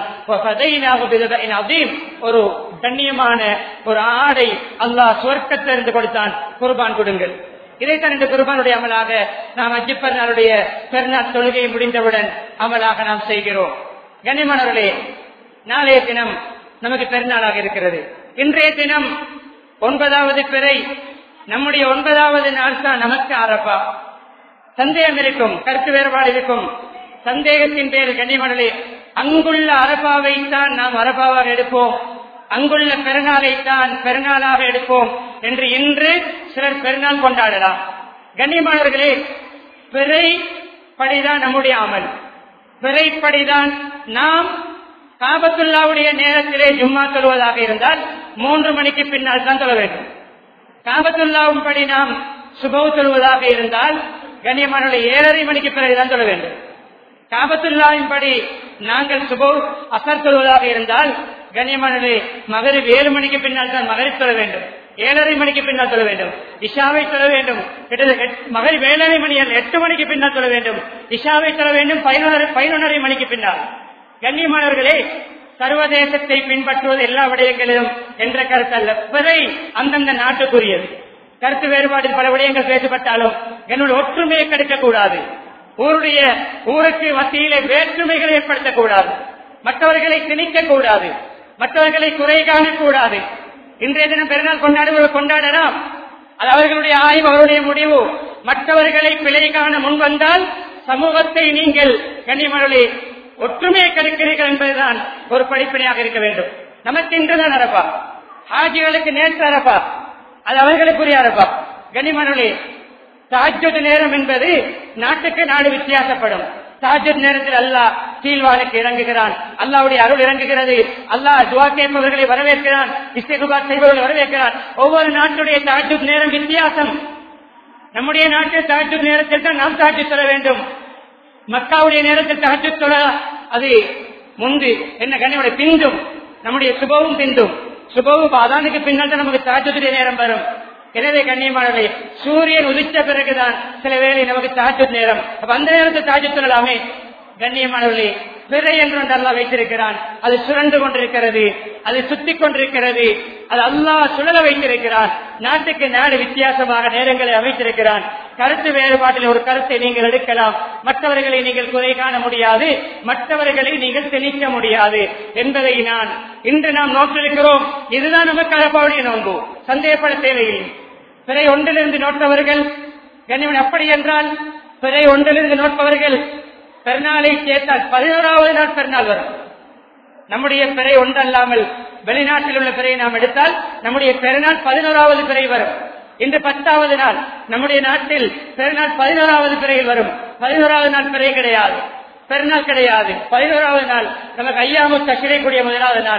ஒரு கண்ணியமான ஒரு ஆடை அல்லாஹ் சொர்க்கத்திலிருந்து கொடுத்தான் குர்பான் கொடுங்கள் இதைத்தான் இந்த குர்பானுடைய அமலாக நாம் அஜி பெருநாளுடைய பெருநாள் தொழுகை முடிந்தவுடன் அமலாக நாம் செய்கிறோம் கனிமணர்களே நாளைய தினம் நமக்கு பெருநாளாக இருக்கிறது இன்றைய தினம் ஒன்பதாவது பிறை நம்முடைய ஒன்பதாவது நாள் தான் நமக்கு ஆரப்பா சந்தேகம் இருக்கும் கருத்து வேறுபாடு இருக்கும் சந்தேகத்தின் பேர் கனிமணலே அங்குள்ள அரபாவை தான் நாம் அரபாவாக எடுப்போம் அங்குள்ள பெருநாளை தான் பெருநாளாக எடுப்போம் என்று இன்று சிலர் பெருநாள் கொண்டாடலாம் கண்ணியமானவர்களே பிறை படிதான் நம்முடைய அமல் பிறைப்படிதான் நாம் காபத்துல்லாவுடைய நேரத்திலே ஜும்மா தொழுவதாக இருந்தால் மூன்று மணிக்கு பின்னால் தான் தொழ வேண்டும் காபத்துல்லாவும் படி நாம் சுபவு தொழுவதாக இருந்தால் கண்ணியமானவர்களை ஏழரை மணிக்கு பிறகுதான் தொழ வேண்டும் காபத்துல்லாவின் படி நாங்கள் சுபோ அசர் சொல்வதாக இருந்தால் கண்ணியமானது மகரிப் ஏழு மணிக்கு பின்னால் தான் மகரிப் தொழ வேண்டும் ஏழரை மணிக்கு பின்னால் தொழ வேண்டும் இஷாவை தொழ வேண்டும் மகரிப் ஏழரை மணி அல்ல எட்டு மணிக்கு பின்னால் தொழ வேண்டும் இஷாவை தொழ வேண்டும் பதினொன்றரை பதினொன்றரை மணிக்கு பின்னால் கண்ணியமானவர்களே சர்வதேசத்தை பின்பற்றுவது எல்லா விடயங்களிலும் என்ற கருத்து அல்ல பிறை அந்தந்த நாட்டுக்குரியது கருத்து வேறுபாட்டில் பல விடயங்கள் பேசப்பட்டாலும் என்னுடைய ஒற்றுமையை கெடுக்கக்கூடாது ஊருடைய ஊருக்கு மத்தியிலே வேற்றுமைகளை ஏற்படுத்தக்கூடாது மற்றவர்களை திணிக்க கூடாது மற்றவர்களை குறை காணக்கூடாது இன்றைய தினம் பெருநாள் கொண்டாடுவது கொண்டாடலாம் அது அவர்களுடைய ஆய்வு அவருடைய முடிவு மற்றவர்களை பிழை காண முன் வந்தால் சமூகத்தை நீங்கள் கண்ணியமரளி ஒற்றுமையை கெடுக்கிறீர்கள் என்பதுதான் ஒரு படிப்பினையாக இருக்க வேண்டும் நமக்கு இன்றுதான் அரப்பா ஹாஜிகளுக்கு நேற்று அரப்பா அது அவர்களுக்குரிய அரப்பா கனிமரளி தாஜ்ஜத் நேரம் என்பது நாட்டுக்கு நாடு வித்தியாசப்படும் தாஜ்ஜத் நேரத்தில் அல்லாஹ் கீழ்வானுக்கு இறங்குகிறான் அல்லாவுடைய அருள் இறங்குகிறது அல்லாஹ் துவா கேட்பவர்களை வரவேற்கிறான் இஸ்திகுபாத் செய்பவர்களை வரவேற்கிறான் ஒவ்வொரு நாட்டுடைய தாஜ்ஜத் நேரம் வித்தியாசம் நம்முடைய நாட்டில் தாஜ்ஜத் நேரத்தில் தான் நாம் தாஜ்ஜத் சொல்ல வேண்டும் மக்காவுடைய நேரத்தில் தாஜ்ஜத் சொல்ல அது முந்து என்ன கண்ணியோட பிந்தும் நம்முடைய சுபவும் பிந்தும் சுபவும் அதானுக்கு பின்னால் தான் நமக்கு தாஜ்ஜத்துடைய நேரம் வரும் எனவே கண்ணியமானவர்களே சூரியன் உதித்த பிறகுதான் சில வேளை நமக்கு தாஜு நேரம் அப்ப அந்த நேரத்தில் தாஜு சொல்லலாமே கண்ணியமானவர்களே பிறை என்று ஒன்று அல்லா வைத்திருக்கிறான் அது சுரண்டு கொண்டிருக்கிறது அது சுத்தி கொண்டிருக்கிறது அது அல்லாஹ் சுழல வைத்திருக்கிறான் நாட்டுக்கு நாடு வித்தியாசமாக நேரங்களை அமைத்திருக்கிறான் கருத்து வேறுபாட்டில் ஒரு கருத்தை நீங்கள் எடுக்கலாம் மற்றவர்களை நீங்கள் குறை காண முடியாது மற்றவர்களை நீங்கள் திணிக்க முடியாது என்பதை நான் இன்று நாம் நோக்கிருக்கிறோம் இதுதான் நமக்கு அழப்பாவுடைய நோன்பு சந்தேகப்பட தேவையில்லை பிறை ஒன்றிலிருந்து நோட்டவர்கள் கண்ணியவன் அப்படி என்றால் பிறை ஒன்றிலிருந்து நோட்பவர்கள் பெருநாளை சேர்த்தால் பதினோராவது நாள் பெருநாள் வரும் நம்முடைய பிறை ஒன்றல்லாமல் வெளிநாட்டில் உள்ள பிறையை நாம் எடுத்தால் நம்முடைய பெருநாள் பதினோராவது பிறை வரும் இன்று பத்தாவது நாள் நம்முடைய நாட்டில் பெருநாள் பதினோராவது பிறையில் வரும் பதினோராவது நாள் பிறை கிடையாது பெருநாள் கிடையாது பதினோராவது நாள் நமக்கு ஐயாமு தக்கிரைக்கூடிய முதலாவது நாள்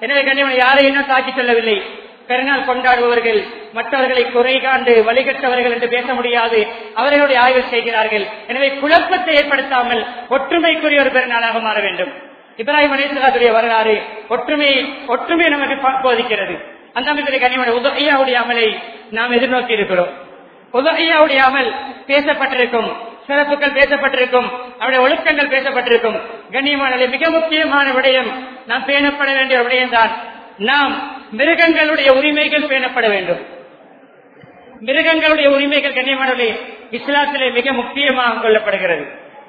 எனவே கண்ணியமான யாரையும் நான் தாக்கி சொல்லவில்லை பெருநாள் கொண்டாடுபவர்கள் மற்றவர்களை குறை காண்டு வழிகட்டவர்கள் என்று பேச முடியாது அவர்களுடைய ஆய்வு செய்கிறார்கள் எனவே குழப்பத்தை ஏற்படுத்தாமல் ஒற்றுமைக்குரிய ஒரு பெருநாளாக மாற வேண்டும் இப்ராஹிம் அலிஸ்லாத்துடைய வரலாறு ஒற்றுமை ஒற்றுமை நமக்கு பா- போதிக்கிறது அந்த அமைப்பில் கனிமன உதகையாவுடைய அமலை நாம் எதிர்நோக்கி இருக்கிறோம் உதகையாவுடைய அமல் பேசப்பட்டிருக்கும் சிறப்புகள் பேசப்பட்டிருக்கும் அவருடைய ஒழுக்கங்கள் பேசப்பட்டிருக்கும் கண்ணியமான மிக முக்கியமான விடயம் நாம் பேணப்பட வேண்டிய ஒரு விடயம்தான் நாம் மிருகங்களுடைய உரிமைகள் பேணப்பட வேண்டும் மிருகங்களுடைய உரிமைகள் கண்ணியமானவர்களே இஸ்லாத்திலே மிக முக்கியமாக கொள்ளப்படுகிறது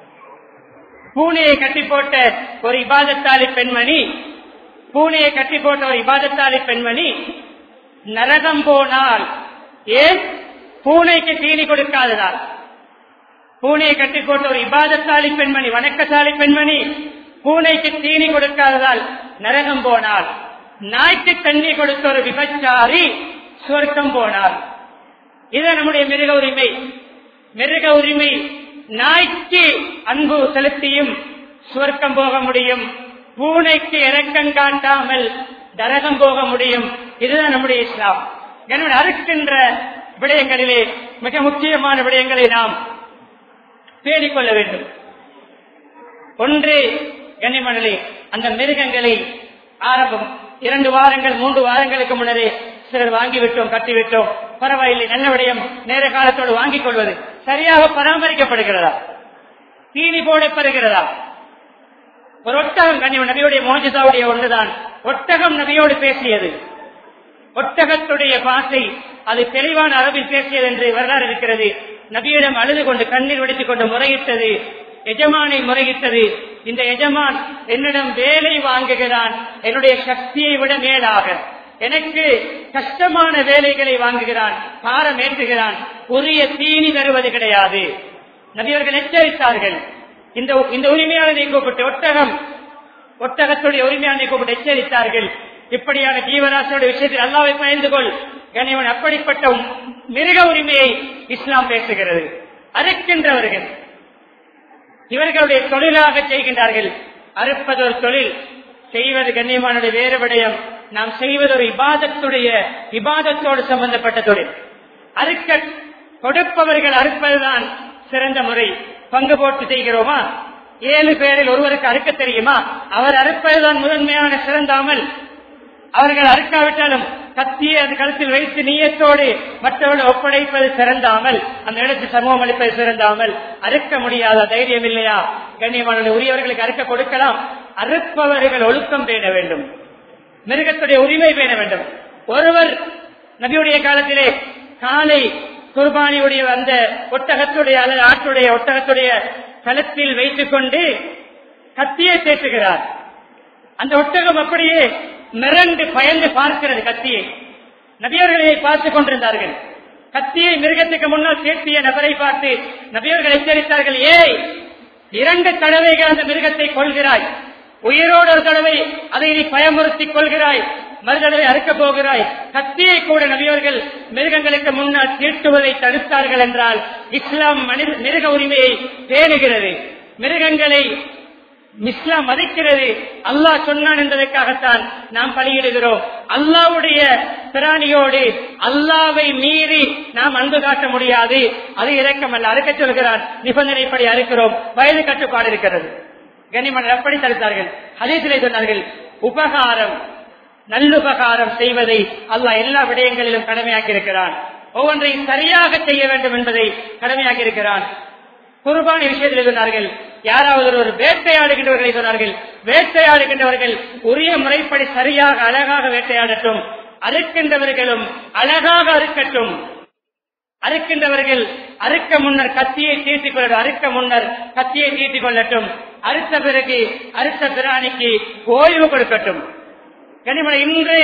பூனையை கட்டி போட்ட ஒரு இபாதத்தாலி பெண்மணி பூனையை கட்டி போட்ட ஒரு இபாதத்தாலி பெண்மணி நரகம் போனால் ஏன் பூனைக்கு தீனி கொடுக்காததால் பூனையை கட்டி போட்ட ஒரு இபாதத்தாலி பெண்மணி வணக்கசாலி பெண்மணி பூனைக்கு தீனி கொடுக்காததால் நரகம் போனால் நாய்க்கு தண்ணி கொடுத்த ஒரு விபச்சாரி சொர்க்கம் போனார் இது நம்முடைய மிருக உரிமை மிருக உரிமை நாய்க்கு அன்பு செலுத்தியும் சுவர்க்கம் போக முடியும் பூனைக்கு இரக்கம் காட்டாமல் நரகம் போக முடியும் இதுதான் நம்முடைய இஸ்லாம் எனவே அறுக்கின்ற விடயங்களிலே மிக முக்கியமான விடயங்களை நாம் தேடிக் கொள்ள வேண்டும் ஒன்று கண்ணிமணலே அந்த மிருகங்களை ஆரம்பம் இரண்டு வாரங்கள் மூன்று வாரங்களுக்கு முன்னரே சிலர் வாங்கிவிட்டோம் கட்டிவிட்டோம் பரவாயில்லை நல்ல விடயம் நேர காலத்தோடு வாங்கிக் கொள்வது சரியாக பராமரிக்கப்படுகிறதா தீனி போடப்படுகிறதா ஒரு ஒட்டகம் கண்ணியம் நபியுடைய மோஜிதாவுடைய ஒன்றுதான் ஒட்டகம் நபியோடு பேசியது ஒட்டகத்துடைய பாசை அது தெளிவான அளவில் பேசியது என்று வரலாறு இருக்கிறது நபியிடம் அழுது கொண்டு கண்ணீர் வெடித்துக் கொண்டு முறையிட்டது எஜமானை முறையிட்டது இந்த எஜமான் என்னிடம் வேலை வாங்குகிறான் என்னுடைய சக்தியை விட மேலாக எனக்கு கஷ்டமான வேலைகளை வாங்குகிறான் பாரம் ஏற்றுகிறான் உரிய தீனி தருவது கிடையாது நபியவர்கள் எச்சரித்தார்கள் இந்த இந்த உரிமையாளரை கூப்பிட்டு ஒட்டகம் ஒட்டகத்துடைய உரிமையாளரை கூப்பிட்டு எச்சரித்தார்கள் இப்படியான ஜீவராசியோட விஷயத்தில் அல்லாவை பயந்து கொள் கனிவன் அப்படிப்பட்ட மிருக உரிமையை இஸ்லாம் பேசுகிறது அறுக்கின்றவர்கள் இவர்களுடைய தொழிலாக செய்கின்றார்கள் அறுப்பது ஒரு தொழில் செய்வது கண்ணியமானுடைய வேறு விடயம் நாம் செய்வது ஒரு இபாதத்துடைய இபாதத்தோடு சம்பந்தப்பட்ட தொழில் அறுக்க கொடுப்பவர்கள் அறுப்பதுதான் சிறந்த முறை பங்கு போட்டு செய்கிறோமா ஏழு பேரில் ஒருவருக்கு அறுக்க தெரியுமா அவர் அறுப்பதுதான் முதன்மையான சிறந்தாமல் அவர்கள் அறுக்காவிட்டாலும் கத்தியை அது கழுத்தில் வைத்து நீயத்தோடு மற்றவர்கள் ஒப்படைப்பது சிறந்தாமல் அந்த இடத்தில் சமூகம் அளிப்பது சிறந்தாமல் அறுக்க முடியாத தைரியம் இல்லையா கண்ணியமான உரியவர்களுக்கு அறுக்க கொடுக்கலாம் அறுப்பவர்கள் ஒழுக்கம் பேண வேண்டும் மிருகத்துடைய உரிமை பேண வேண்டும் ஒருவர் நபியுடைய காலத்திலே காலை குர்பானியுடைய அந்த ஒட்டகத்துடைய அல்லது ஆட்டுடைய ஒட்டகத்துடைய கலத்தில் வைத்துக் கொண்டு கத்தியை தேற்றுகிறார் அந்த ஒட்டகம் அப்படியே மிரண்டு பயந்து பார்க்கிறது கத்தியை நபியர்களை பார்த்துக் கொண்டிருந்தார்கள் கத்தியை மிருகத்துக்கு முன்னால் சேர்த்திய நபரை பார்த்து நபியர்கள் எச்சரித்தார்கள் ஏய் இரண்டு தடவைகள் அந்த மிருகத்தை கொள்கிறாய் உயிரோடு ஒரு தடவை அதை நீ பயமுறுத்திக் கொள்கிறாய் மறுதடவை அறுக்கப் போகிறாய் கத்தியை கூட நபியவர்கள் மிருகங்களுக்கு முன்னால் தீட்டுவதை தடுத்தார்கள் என்றால் இஸ்லாம் மனித மிருக உரிமையை பேணுகிறது மிருகங்களை இஸ்லாம் மதிக்கிறது அல்லாஹ் சொன்னான் என்பதற்காகத்தான் நாம் பலியிடுகிறோம் அல்லாவுடைய பிராணியோடு அல்லாவை மீறி நாம் அன்பு காட்ட முடியாது அது இறக்கமல்ல அறுக்க சொல்கிறான் நிபந்தனைப்படி அறுக்கிறோம் வயது கட்டுப்பாடு இருக்கிறது கனிமன் எப்படி தடுத்தார்கள் ஹதீசிலே சொன்னார்கள் உபகாரம் நல்லுபகாரம் செய்வதை அல்லாஹ் எல்லா விடயங்களிலும் கடமையாக்கி இருக்கிறான் ஒவ்வொன்றையும் சரியாக செய்ய வேண்டும் என்பதை கடமையாக்கி இருக்கிறான் குர்பானி விஷயத்தில் சொன்னார்கள் யாராவது ஒரு வேட்டையாடுகின்றவர்களை சொன்னார்கள் வேட்டையாடுகின்றவர்கள் உரிய முறைப்படி சரியாக அழகாக வேட்டையாடட்டும் அறுக்கின்றவர்களும் அழகாக அறுக்கட்டும் அறுக்கின்றவர்கள் அறுக்க முன்னர் கத்தியை தீர்த்திக் கொள்ளட்டும் அறுக்க முன்னர் கத்தியை தீர்த்திக் கொள்ளட்டும் அறுத்த பிறகு அறுத்த பிராணிக்கு ஓய்வு கொடுக்கட்டும் கனிமலை இன்று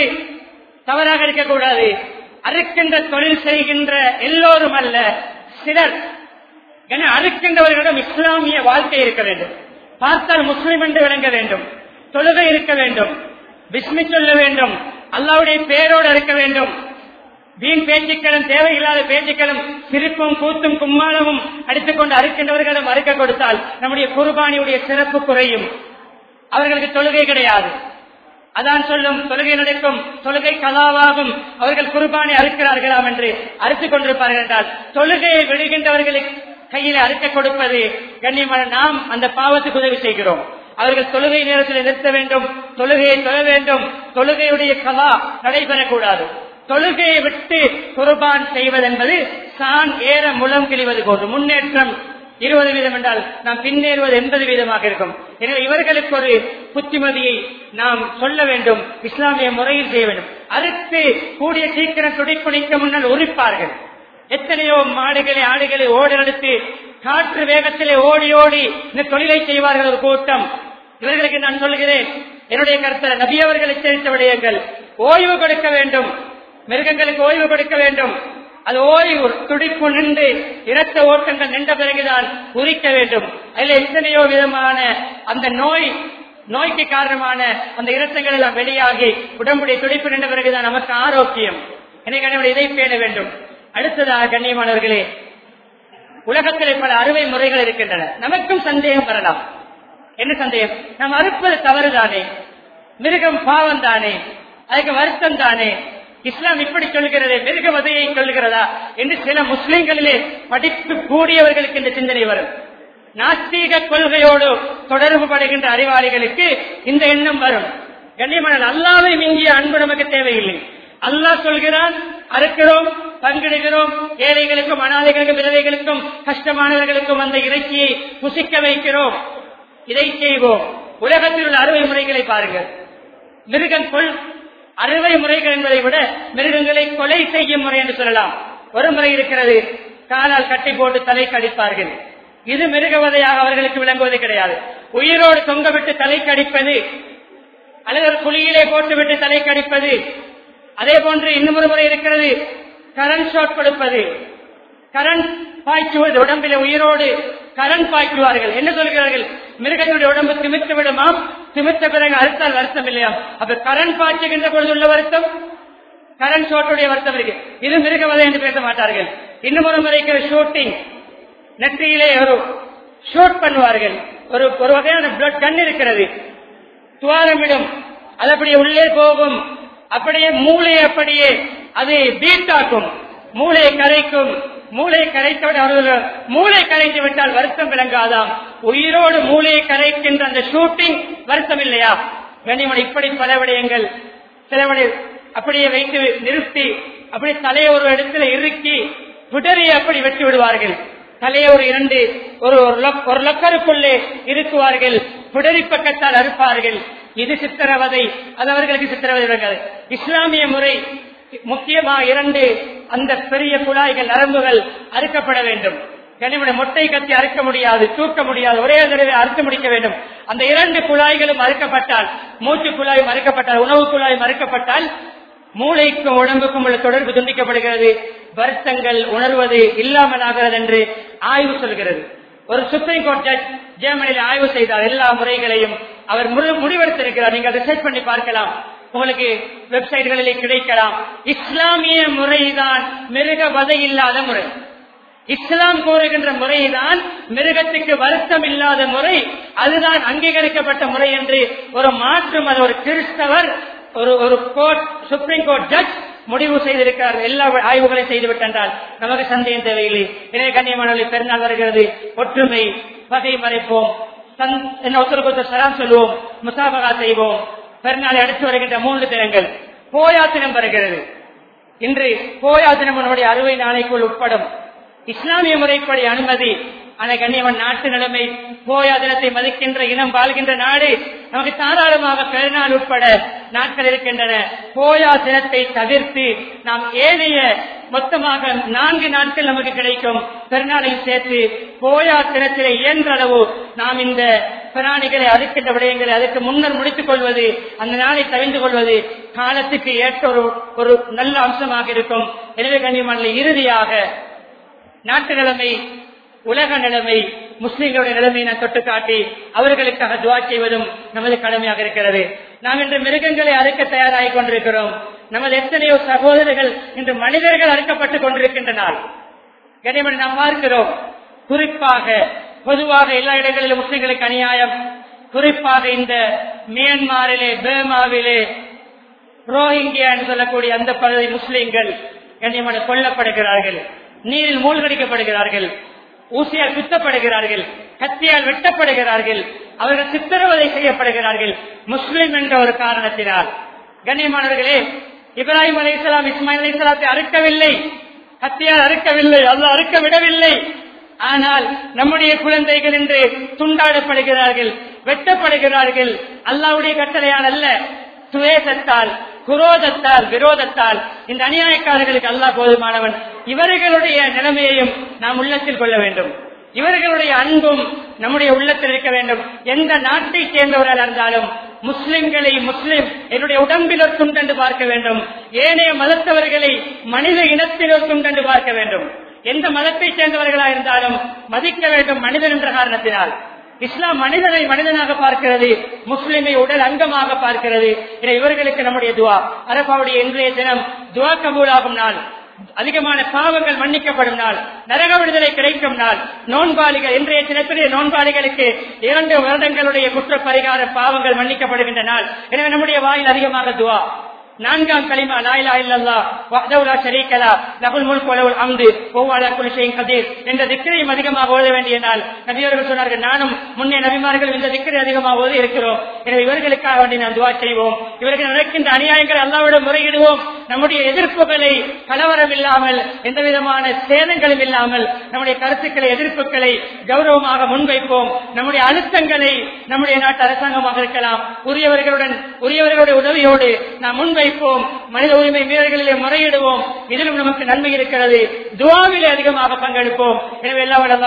தவறாக இருக்கக்கூடாது அறுக்கின்ற தொழில் செய்கின்ற எல்லோரும் அல்ல சிலர் என அறுக்கின்றவர்களிடம் இஸ்லாமிய வாழ்க்கை இருக்க வேண்டும் பார்த்தால் முஸ்லிம் என்று விளங்க வேண்டும் தொழுகை இருக்க வேண்டும் விஸ்மி சொல்ல வேண்டும் அல்லாவுடைய பேரோடு இருக்க வேண்டும் வீண் பேச்சுக்களும் தேவையில்லாத பேச்சுக்களும் சிரிப்பும் கூத்தும் கும்மாளமும் அடித்துக்கொண்டு அறுக்கின்றவர்களிடம் அறுக்க கொடுத்தால் நம்முடைய குர்பானியுடைய சிறப்பு குறையும் அவர்களுக்கு தொழுகை கிடையாது அதான் சொல்லும் தொழுகை நடக்கும் தொழுகை கலாவாகும் அவர்கள் குர்பானை அறுக்கிறார்களாம் என்று அறுத்துக் கொண்டிருப்பார்கள் என்றால் தொழுகையை விடுகின்றவர்களுக்கு கையில் அறுக்க கொடுப்பது கண்ணியமான நாம் அந்த பாவத்துக்கு உதவி செய்கிறோம் அவர்கள் தொழுகை நேரத்தில் நிறுத்த வேண்டும் தொழுகையை தொழ வேண்டும் தொழுகையுடைய கலா நடைபெறக்கூடாது தொழுகையை விட்டு குர்பான் செய்வதென்பது சான் ஏற முலம் கிழிவது போன்று முன்னேற்றம் இருபது வீதம் என்றால் நாம் பின்னேறுவது எண்பது வீதமாக இருக்கும் எனவே இவர்களுக்கு ஒரு புத்திமதியை நாம் சொல்ல வேண்டும் இஸ்லாமிய முறையில் செய்ய வேண்டும் அறுத்து கூடிய சீக்கிரம் துடிப்புணிக்க முன்னால் உரிப்பார்கள் எத்தனையோ மாடுகளை ஆடுகளை ஓடெடுத்து காற்று வேகத்திலே ஓடி ஓடி இந்த தொழிலை செய்வார்கள் ஒரு கூட்டம் இவர்களுக்கு நான் சொல்கிறேன் என்னுடைய கருத்தை நபி அவர்கள் எச்சரித்த விடயங்கள் ஓய்வு கொடுக்க வேண்டும் மிருகங்களுக்கு ஓய்வு கொடுக்க வேண்டும் அது ஓய்வு துடிப்பு நின்று இரத்த ஓட்டங்கள் நின்ற பிறகுதான் உரிக்க வேண்டும் அதில் எத்தனையோ விதமான அந்த நோய் நோய்க்கு காரணமான அந்த இரத்தங்கள் எல்லாம் வெளியாகி உடம்புடைய துடிப்பு நின்ற பிறகுதான் நமக்கு ஆரோக்கியம் எனவே இதை பேண வேண்டும் அடுத்ததாக கண்ணியமானவர்களே உலகத்திலே பல அறுவை முறைகள் இருக்கின்றன நமக்கும் சந்தேகம் வரலாம் என்ன சந்தேகம் நாம் அறுப்பது தவறுதானே மிருகம் பாவம் தானே அதுக்கு வருத்தம் தானே இஸ்லாம் இப்படி சொல்கிறது மிருக வதையை சொல்கிறதா என்று சில முஸ்லிம்களிலே படிப்பு கூடியவர்களுக்கு இந்த சிந்தனை வரும் நாஸ்தீக கொள்கையோடு தொடர்பு படுகின்ற அறிவாளிகளுக்கு இந்த எண்ணம் வரும் கண்ணியமான அல்லாவை மிஞ்சிய அன்பு நமக்கு தேவையில்லை அல்லாஹ் சொல்கிறான் அறுக்கிறோம் பங்கிடுகிறோம் ஏழைகளுக்கும் அனாதைகளுக்கும் விதவைகளுக்கும் கஷ்டமானவர்களுக்கும் அந்த இறைச்சியை புசிக்க வைக்கிறோம் இதை செய்வோம் உலகத்தில் உள்ள அறுவை முறைகளை பாருங்கள் மிருகம் கொள் அறுவை முறைகள் என்பதை விட மிருகங்களை கொலை செய்யும் முறை என்று சொல்லலாம் ஒரு முறை இருக்கிறது காலால் கட்டி போட்டு தலை கடிப்பார்கள் இது மிருகவதையாக அவர்களுக்கு விளங்குவது கிடையாது உயிரோடு தொங்கவிட்டு தலை கடிப்பது அல்லது ஒரு குழியிலே போட்டுவிட்டு தலை கடிப்பது அதே போன்று இன்னும் ஒரு முறை இருக்கிறது கரண்ட் ஷாட் கொடுப்பது கரண்ட் பாய்ச்சுவது உடம்பில உயிரோடு கரண்ட் பாய்ச்சுவார்கள் என்ன சொல்கிறார்கள் மிருகத்தினுடைய உடம்பு திமித்து விடுமாம் திமித்த பிறகு அறுத்தால் வருத்தம் இல்லையா அப்ப கரண்ட் பாய்ச்சுகின்ற பொழுது உள்ள வருத்தம் கரண்ட் ஷாட்டுடைய வருத்தம் இருக்கு இது மிருகவதை என்று பேச மாட்டார்கள் இன்னும் ஒரு முறைக்கு ஷூட்டிங் நெற்றியிலே ஒரு ஷூட் பண்ணுவார்கள் ஒரு ஒரு வகையான பிளட் கண் இருக்கிறது துவாரமிடும் அது அப்படியே உள்ளே போகும் அப்படியே மூளை அப்படியே அது பீட்டாக்கும் மூளை கரைக்கும் மூளை கரைத்தவிட அவர்கள் மூளை கரைத்து விட்டால் வருத்தம் விளங்காதாம் உயிரோடு மூளையை கரைக்கின்ற அந்த ஷூட்டிங் வருத்தம் இல்லையா கனிமன் இப்படி பல விடயங்கள் சில விடய அப்படியே வைத்து நிறுத்தி அப்படியே தலையை ஒரு இடத்துல இறுக்கி விடறியை அப்படி வெட்டி விடுவார்கள் தலையை ஒரு இரண்டு ஒரு ஒரு லொக்- ஒரு லக்கருக்குள்ளே இருக்குவார்கள் பிடரி பக்கத்தால் அறுப்பார்கள் இது சித்திரவதை அது அவர்களுக்கு சித்திரவதை விளங்காது இஸ்லாமிய முறை முக்கியமாக இரண்டு அந்த பெரிய குழாய்கள் நரம்புகள் அறுக்கப்பட வேண்டும் கனிமனை மொட்டை கத்தி அறுக்க முடியாது தூக்க முடியாது ஒரே தடவை அறுத்து முடிக்க வேண்டும் அந்த இரண்டு குழாய்களும் அறுக்கப்பட்டால் மூச்சு குழாய் மறுக்கப்பட்டால் உணவு குழாய் மறுக்கப்பட்டால் மூளைக்கும் உடம்புக்கும் உள்ள தொடர்பு துண்டிக்கப்படுகிறது வருத்தங்கள் உணர்வது இல்லாமல் ஆகிறது என்று ஆய்வு சொல்கிறது ஒரு சுப்ரீம் கோர்ட் ஜட்ஜ் ஜெர்மனியில் ஆய்வு செய்தார் எல்லா முறைகளையும் அவர் முழு- முடிவெடுத்திருக்கிறார் நீங்கள் ரிசர்ச் பண்ணி பார்க்கலாம் உங்களுக்கு வெப்சைட்களிலே கிடைக்கலாம் இஸ்லாமிய முறைதான் மிருக வதை இல்லாத முறை இஸ்லாம் கூறுகின்ற முறைதான் மிருகத்துக்கு வருத்தம் இல்லாத முறை அதுதான் அங்கீகரிக்கப்பட்ட முறை என்று ஒரு மாற்று மத ஒரு கிறிஸ்தவர் ஒரு ஒரு கோர்ட் சுப்ரீம் கோர்ட் ஜட்ஜ் முடிவு செய்திருக்கிறார் எல்லா ஆய்வுகளையும் செய்து விட்டென்றால் நமக்கு சந்தேகம் தேவையில்லை எனவே கண்ணியமானவர்களை பெருநாள் வருகிறது ஒற்றுமை பகை மறைப்போம் சந்- என்ன ஒருத்தருக்கு ஒருத்தர் சலாம் சொல்லுவோம் முசாபகா செய்வோம் பெருநாளை அடுத்து வருகின்ற மூன்று தினங்கள் போயாத்தினம் வருகிறது இன்று போயாத்தினம் நம்முடைய அறுவை நாளைக்குள் உட்படும் இஸ்லாமிய முறைப்படி அனுமதி ஆனா கண்ணியவன் நாட்டு நிலைமை போயா தினத்தை மதிக்கின்ற இனம் வாழ்கின்ற நாடு நமக்கு தாராளமாக பெருநாள் உட்பட நாட்கள் இருக்கின்றன போயா தினத்தை தவிர்த்து நாம் ஏனைய மொத்தமாக நான்கு நாட்கள் நமக்கு கிடைக்கும் பெருநாளையும் சேர்த்து போயா தினத்திலே இயன்ற அளவு நாம் இந்த பிராணிகளை அறுக்கின்ற விடயங்களை அதற்கு முன்னர் முடித்துக் கொள்வது அந்த நாளை தவிர்த்து கொள்வது காலத்துக்கு ஏற்ற ஒரு ஒரு நல்ல அம்சமாக இருக்கும் எனவே கண்ணியமான இறுதியாக நாட்டு நிலைமை உலக நிலைமை முஸ்லிம்களுடைய நிலைமையை நான் தொட்டு காட்டி அவர்களுக்காக துவா செய்வதும் நமது கடமையாக இருக்கிறது நாம் இன்று மிருகங்களை அறுக்க தயாராகிக் கொண்டிருக்கிறோம் நமது எத்தனையோ சகோதரர்கள் இன்று மனிதர்கள் அறுக்கப்பட்டுக் கொண்டிருக்கின்றனர் கனிமன் நாம் பார்க்கிறோம் குறிப்பாக பொதுவாக எல்லா இடங்களிலும் முஸ்லிம்களுக்கு அநியாயம் குறிப்பாக இந்த மியான்மாரிலே பேமாவிலே ரோஹிங்கியா என்று சொல்லக்கூடிய அந்த பகுதி முஸ்லிம்கள் கண்ணியமான கொல்லப்படுகிறார்கள் நீரில் மூழ்கடிக்கப்படுகிறார்கள் ஊசியால் குத்தப்படுகிறார்கள் கத்தியால் வெட்டப்படுகிறார்கள் அவர்கள் சித்திரவதை செய்யப்படுகிறார்கள் முஸ்லிம் என்ற ஒரு காரணத்தினால் கண்ணியமானவர்களே இப்ராஹிம் அலி இஸ்லாம் இஸ்மாயில் அலி இஸ்லாத்தை அறுக்கவில்லை கத்தியால் அறுக்கவில்லை அல்ல அறுக்க விடவில்லை ஆனால் நம்முடைய குழந்தைகள் என்று துண்டாடப்படுகிறார்கள் வெட்டப்படுகிறார்கள் அல்லாவுடைய கட்டளையால் அல்ல துவேசத்தால் குரோதத்தால் விரோதத்தால் இந்த அநியாயக்காரர்களுக்கு அல்லாஹ் போதுமானவன் இவர்களுடைய நிலைமையையும் நாம் உள்ளத்தில் கொள்ள வேண்டும் இவர்களுடைய அன்பும் நம்முடைய உள்ளத்தில் இருக்க வேண்டும் எந்த நாட்டை சேர்ந்தவரால் இருந்தாலும் முஸ்லிம்களை முஸ்லிம் என்னுடைய உடம்பில் ஒரு துண்டென்று பார்க்க வேண்டும் ஏனைய மதத்தவர்களை மனித இனத்தில் ஒரு துண்டென்று பார்க்க வேண்டும் எந்த மதத்தை சேர்ந்தவர்களா இருந்தாலும் மதிக்க வேண்டும் மனிதன் என்ற காரணத்தினால் இஸ்லாம் மனிதனை மனிதனாக பார்க்கிறது முஸ்லிமை உடல் அங்கமாக பார்க்கிறது என இவர்களுக்கு நம்முடைய துவா அரபாவுடைய இன்றைய தினம் துவா கபூலாகும் நாள் அதிகமான பாவங்கள் மன்னிக்கப்படும் நாள் நரக விடுதலை கிடைக்கும் நாள் நோன்பாளிகள் இன்றைய தினத்திலே நோன்பாளிகளுக்கு இரண்டு வருடங்களுடைய குற்ற பரிகார பாவங்கள் மன்னிக்கப்படுகின்ற நாள் எனவே நம்முடைய வாயில் அதிகமாக துவா நான்காம் களிமா லாயிலா இல்லல்லா வஹ்தவுலா ஷரீகலா லகுல் முல்க் வலவுல் அம்து ஒவ்வொரு குல் ஷைஇன் கதீர் என்ற திக்கரையும் அதிகமாக ஓத வேண்டிய நாள் நபியவர்கள் சொன்னார்கள் நானும் முன்னே நபிமார்கள் இந்த திக்கரை அதிகமாக ஓதி இருக்கிறோம் எனவே இவர்களுக்காக வேண்டி நாம் துவா செய்வோம் இவர்கள் நடக்கின்ற அநியாயங்களை அல்லாவிடம் முறையிடுவோம் நம்முடைய எதிர்ப்புகளை கலவரம் இல்லாமல் எந்த விதமான சேதங்களும் இல்லாமல் நம்முடைய கருத்துக்களை எதிர்ப்புகளை கௌரவமாக முன்வைப்போம் நம்முடைய அழுத்தங்களை நம்முடைய நாட்டு அரசாங்கமாக இருக்கலாம் உரியவர்களுடன் உரியவர்களுடைய உதவியோடு நாம் முன்வைப்போம் மனித உரிமை மீறல்களிலே முறையிடுவோம் இதிலும் நமக்கு நன்மை இருக்கிறது துவாவிலே அதிகமாக பங்கெடுப்போம் எனவே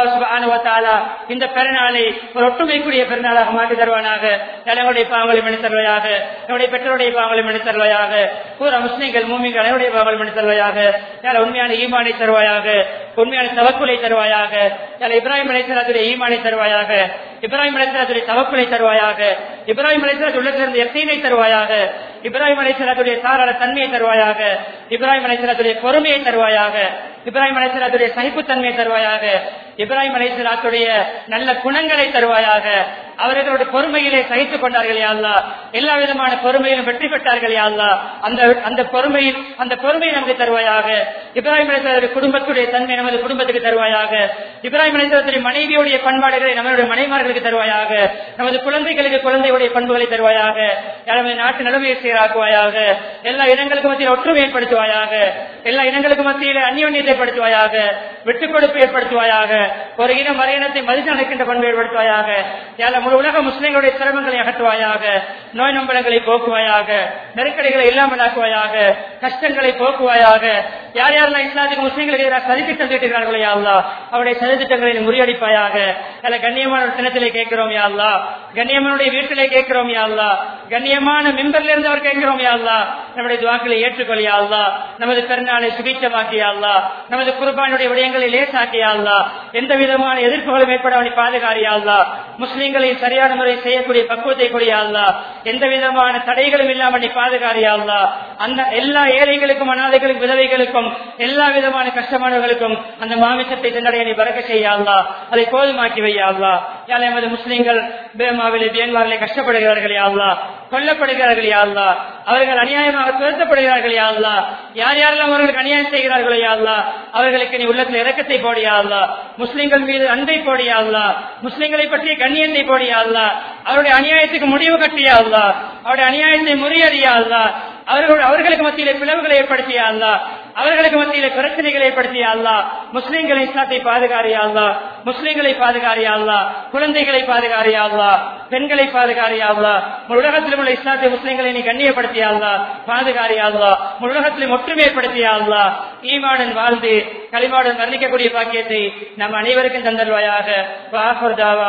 எல்லா இந்த பெருநாளை ஒரு ஒற்றுமைக்குரிய பெருநாளாக மாற்றி தருவானாக நம்முடைய பாவங்களை மணி தருவாயாக நம்முடைய பெற்றோருடைய பாவங்களை மணி தருவாயாக பூரா முஸ்லிம்கள் மூமிகள் அனைவருடைய பாவங்களை மணி தருவாயாக யார உண்மையான ஈமானை தருவாயாக உண்மையான தவக்குலை தருவாயாக யார இப்ராஹிம் அலைசலாத்துடைய ஈமானை தருவாயாக இப்ராஹிம் அலைசலாத்துடைய தவக்குலை தருவாயாக இப்ராஹிம் அலைசலாத்து உள்ளத்திலிருந்து எத்தீனை தருவாயாக இப்ராஹிம் அலைசலாத்துடைய தாராள தன்மையை தருவாயாக இப்ராஹிம் அலைசலாத்துடைய பொறுமையை தருவாயாக இப்ராஹிம் அலைசலாத்துடைய சகிப்புத்தன்மையை தருவாயாக இப்ராஹிம் அலைசலாத்துடைய நல்ல குணங்களை தருவாயாக அவர்களுடைய பொறுமையிலே சகித்துக் கொண்டார்கள் யாழ்லா எல்லா விதமான பொறுமையிலும் வெற்றி பெற்றார்கள் யாழ்லா அந்த அந்த பொறுமையில் அந்த பொறுமையை நமக்கு தருவாயாக இப்ராஹிம் அலைசலாத்துடைய குடும்பத்துடைய தன்மை நமது குடும்பத்துக்கு தருவாயாக இப்ராஹிம் அலைசலாத்துடைய மனைவியுடைய பண்பாடுகளை நம்மளுடைய மனைமார்களுக்கு தருவாயாக நமது குழந்தைகளுக்கு குழந்தையுடைய பண்புகளை தருவாயாக நமது நாட்டு நிலைமையை சீராக்குவாயாக எல்லா இடங்களுக்கும் மத்தியில் ஒற்றுமை ஏற்படுத்துவாயாக எல்லா இடங்களுக்கும் மத்தியில் அந்யோன்யத்தை ஏற்படுத்துவாயாக விட்டுக் கொடுப்பு ஏற்படுத்துவாயாக ஒரு இனம் மறு இனத்தை மதித்து நடக்கின்ற பண்பை ஏற்படுத்துவாயாக யாழ் முழு உலக முஸ்லிம்களுடைய சிரமங்களை அகற்றுவாயாக நோய் நம்பலங்களை போக்குவாயாக நெருக்கடிகளை இல்லாமலாக்குவாயாக கஷ்டங்களை போக்குவாயாக யார் யாரெல்லாம் இஸ்லாத்துக்கு முஸ்லிம்களுக்கு எதிராக சதித்திட்டம் தீட்டுகிறார்களோ யாழ்லா அவருடைய சதித்திட்டங்களை முறியடிப்பாயாக அல்ல கண்ணியமான ஒரு தினத்திலே கேட்கிறோம் யாழ்லா கண்ணியமானுடைய வீட்டிலே கேட்கிறோம் யாழ்லா கண்ணியமான மெம்பர்ல இருந்து அவர் கேட்கிறோம் யாழ்லா நம்முடைய துவாக்களை ஏற்றுக்கொள் யாழ்லா நமது பெருநாளை சுபீச்சமாக்கியாள்லா நமது குர்பானுடைய விடயங்களை லேசாக்கியாள்லா எந்த விதமான எதிர்ப்புகளும் ஏற்பட அவனை பாதுகாரியாள்லா முஸ்லிம்களை சரியான முறை செய்யக்கூடிய பக்குவத்தை கொடியாள்லா எந்த விதமான தடைகளும் இல்லாமல் நீ பாதுகாரியாள்லா அந்த எல்லா ஏழைகளுக்கும் அனாதைகளுக்கும் விதவைகளுக்கும் எல்லா விதமான கஷ்டமானவர்களுக்கும் அந்த மாமிசத்தை தன்னடைய நீ பறக்க செய்யாள்லா அதை போதுமாக்கி வையாள்லா யாழ் எமது முஸ்லிம்கள் பேமாவிலே பியன்வாரிலே கஷ்டப்படுகிறார்கள் யாழ்லா கொல்லப்படுகிறார்கள் யாழ்லா அவர்கள் அநியாயமாக துரத்தப்படுகிறார்கள் யாழ்லா யார் யாரெல்லாம் அவர்களுக்கு அநியாயம் செய்கிறார்களோ யாழ்லா அவர்களுக்கு நீ உள்ளத்தில் இறக்கத்தை போடியாள்லா முஸ்லிம்கள் மீது அன்பை போடியாள்லா முஸ்லிம்களை பற்றிய கண்ணியத்தை போடியாள்லா அவருடைய அநியாயத்துக்கு முடிவு கட்டியாள்லா அவருடைய அநியாயத்தை முறியடியாள்லா அவர்கள் அவர்களுக்கு மத்தியிலே பிளவுகளை ஏற்படுத்திய அல்லா அவர்களுக்கு மத்தியிலே பிரச்சனைகளை ஏற்படுத்திய அல்லா முஸ்லிம்களை இஸ்லாத்தை பாதுகாரியா அல்லா முஸ்லிம்களை பாதுகாரியா அல்லா குழந்தைகளை பாதுகாரியா அல்லா பெண்களை பாதுகாரியா அல்லா உலகத்திலும் உள்ள இஸ்லாத்தை முஸ்லிம்களை நீ கண்ணியப்படுத்தியா அல்லா பாதுகாரியா அல்லா உலகத்திலும் ஒற்றுமை ஏற்படுத்தியா அல்லா ஈமாடன் வாழ்ந்து களிமாடன் வர்ணிக்கக்கூடிய பாக்கியத்தை நம் அனைவருக்கும் தந்தல்வாயாக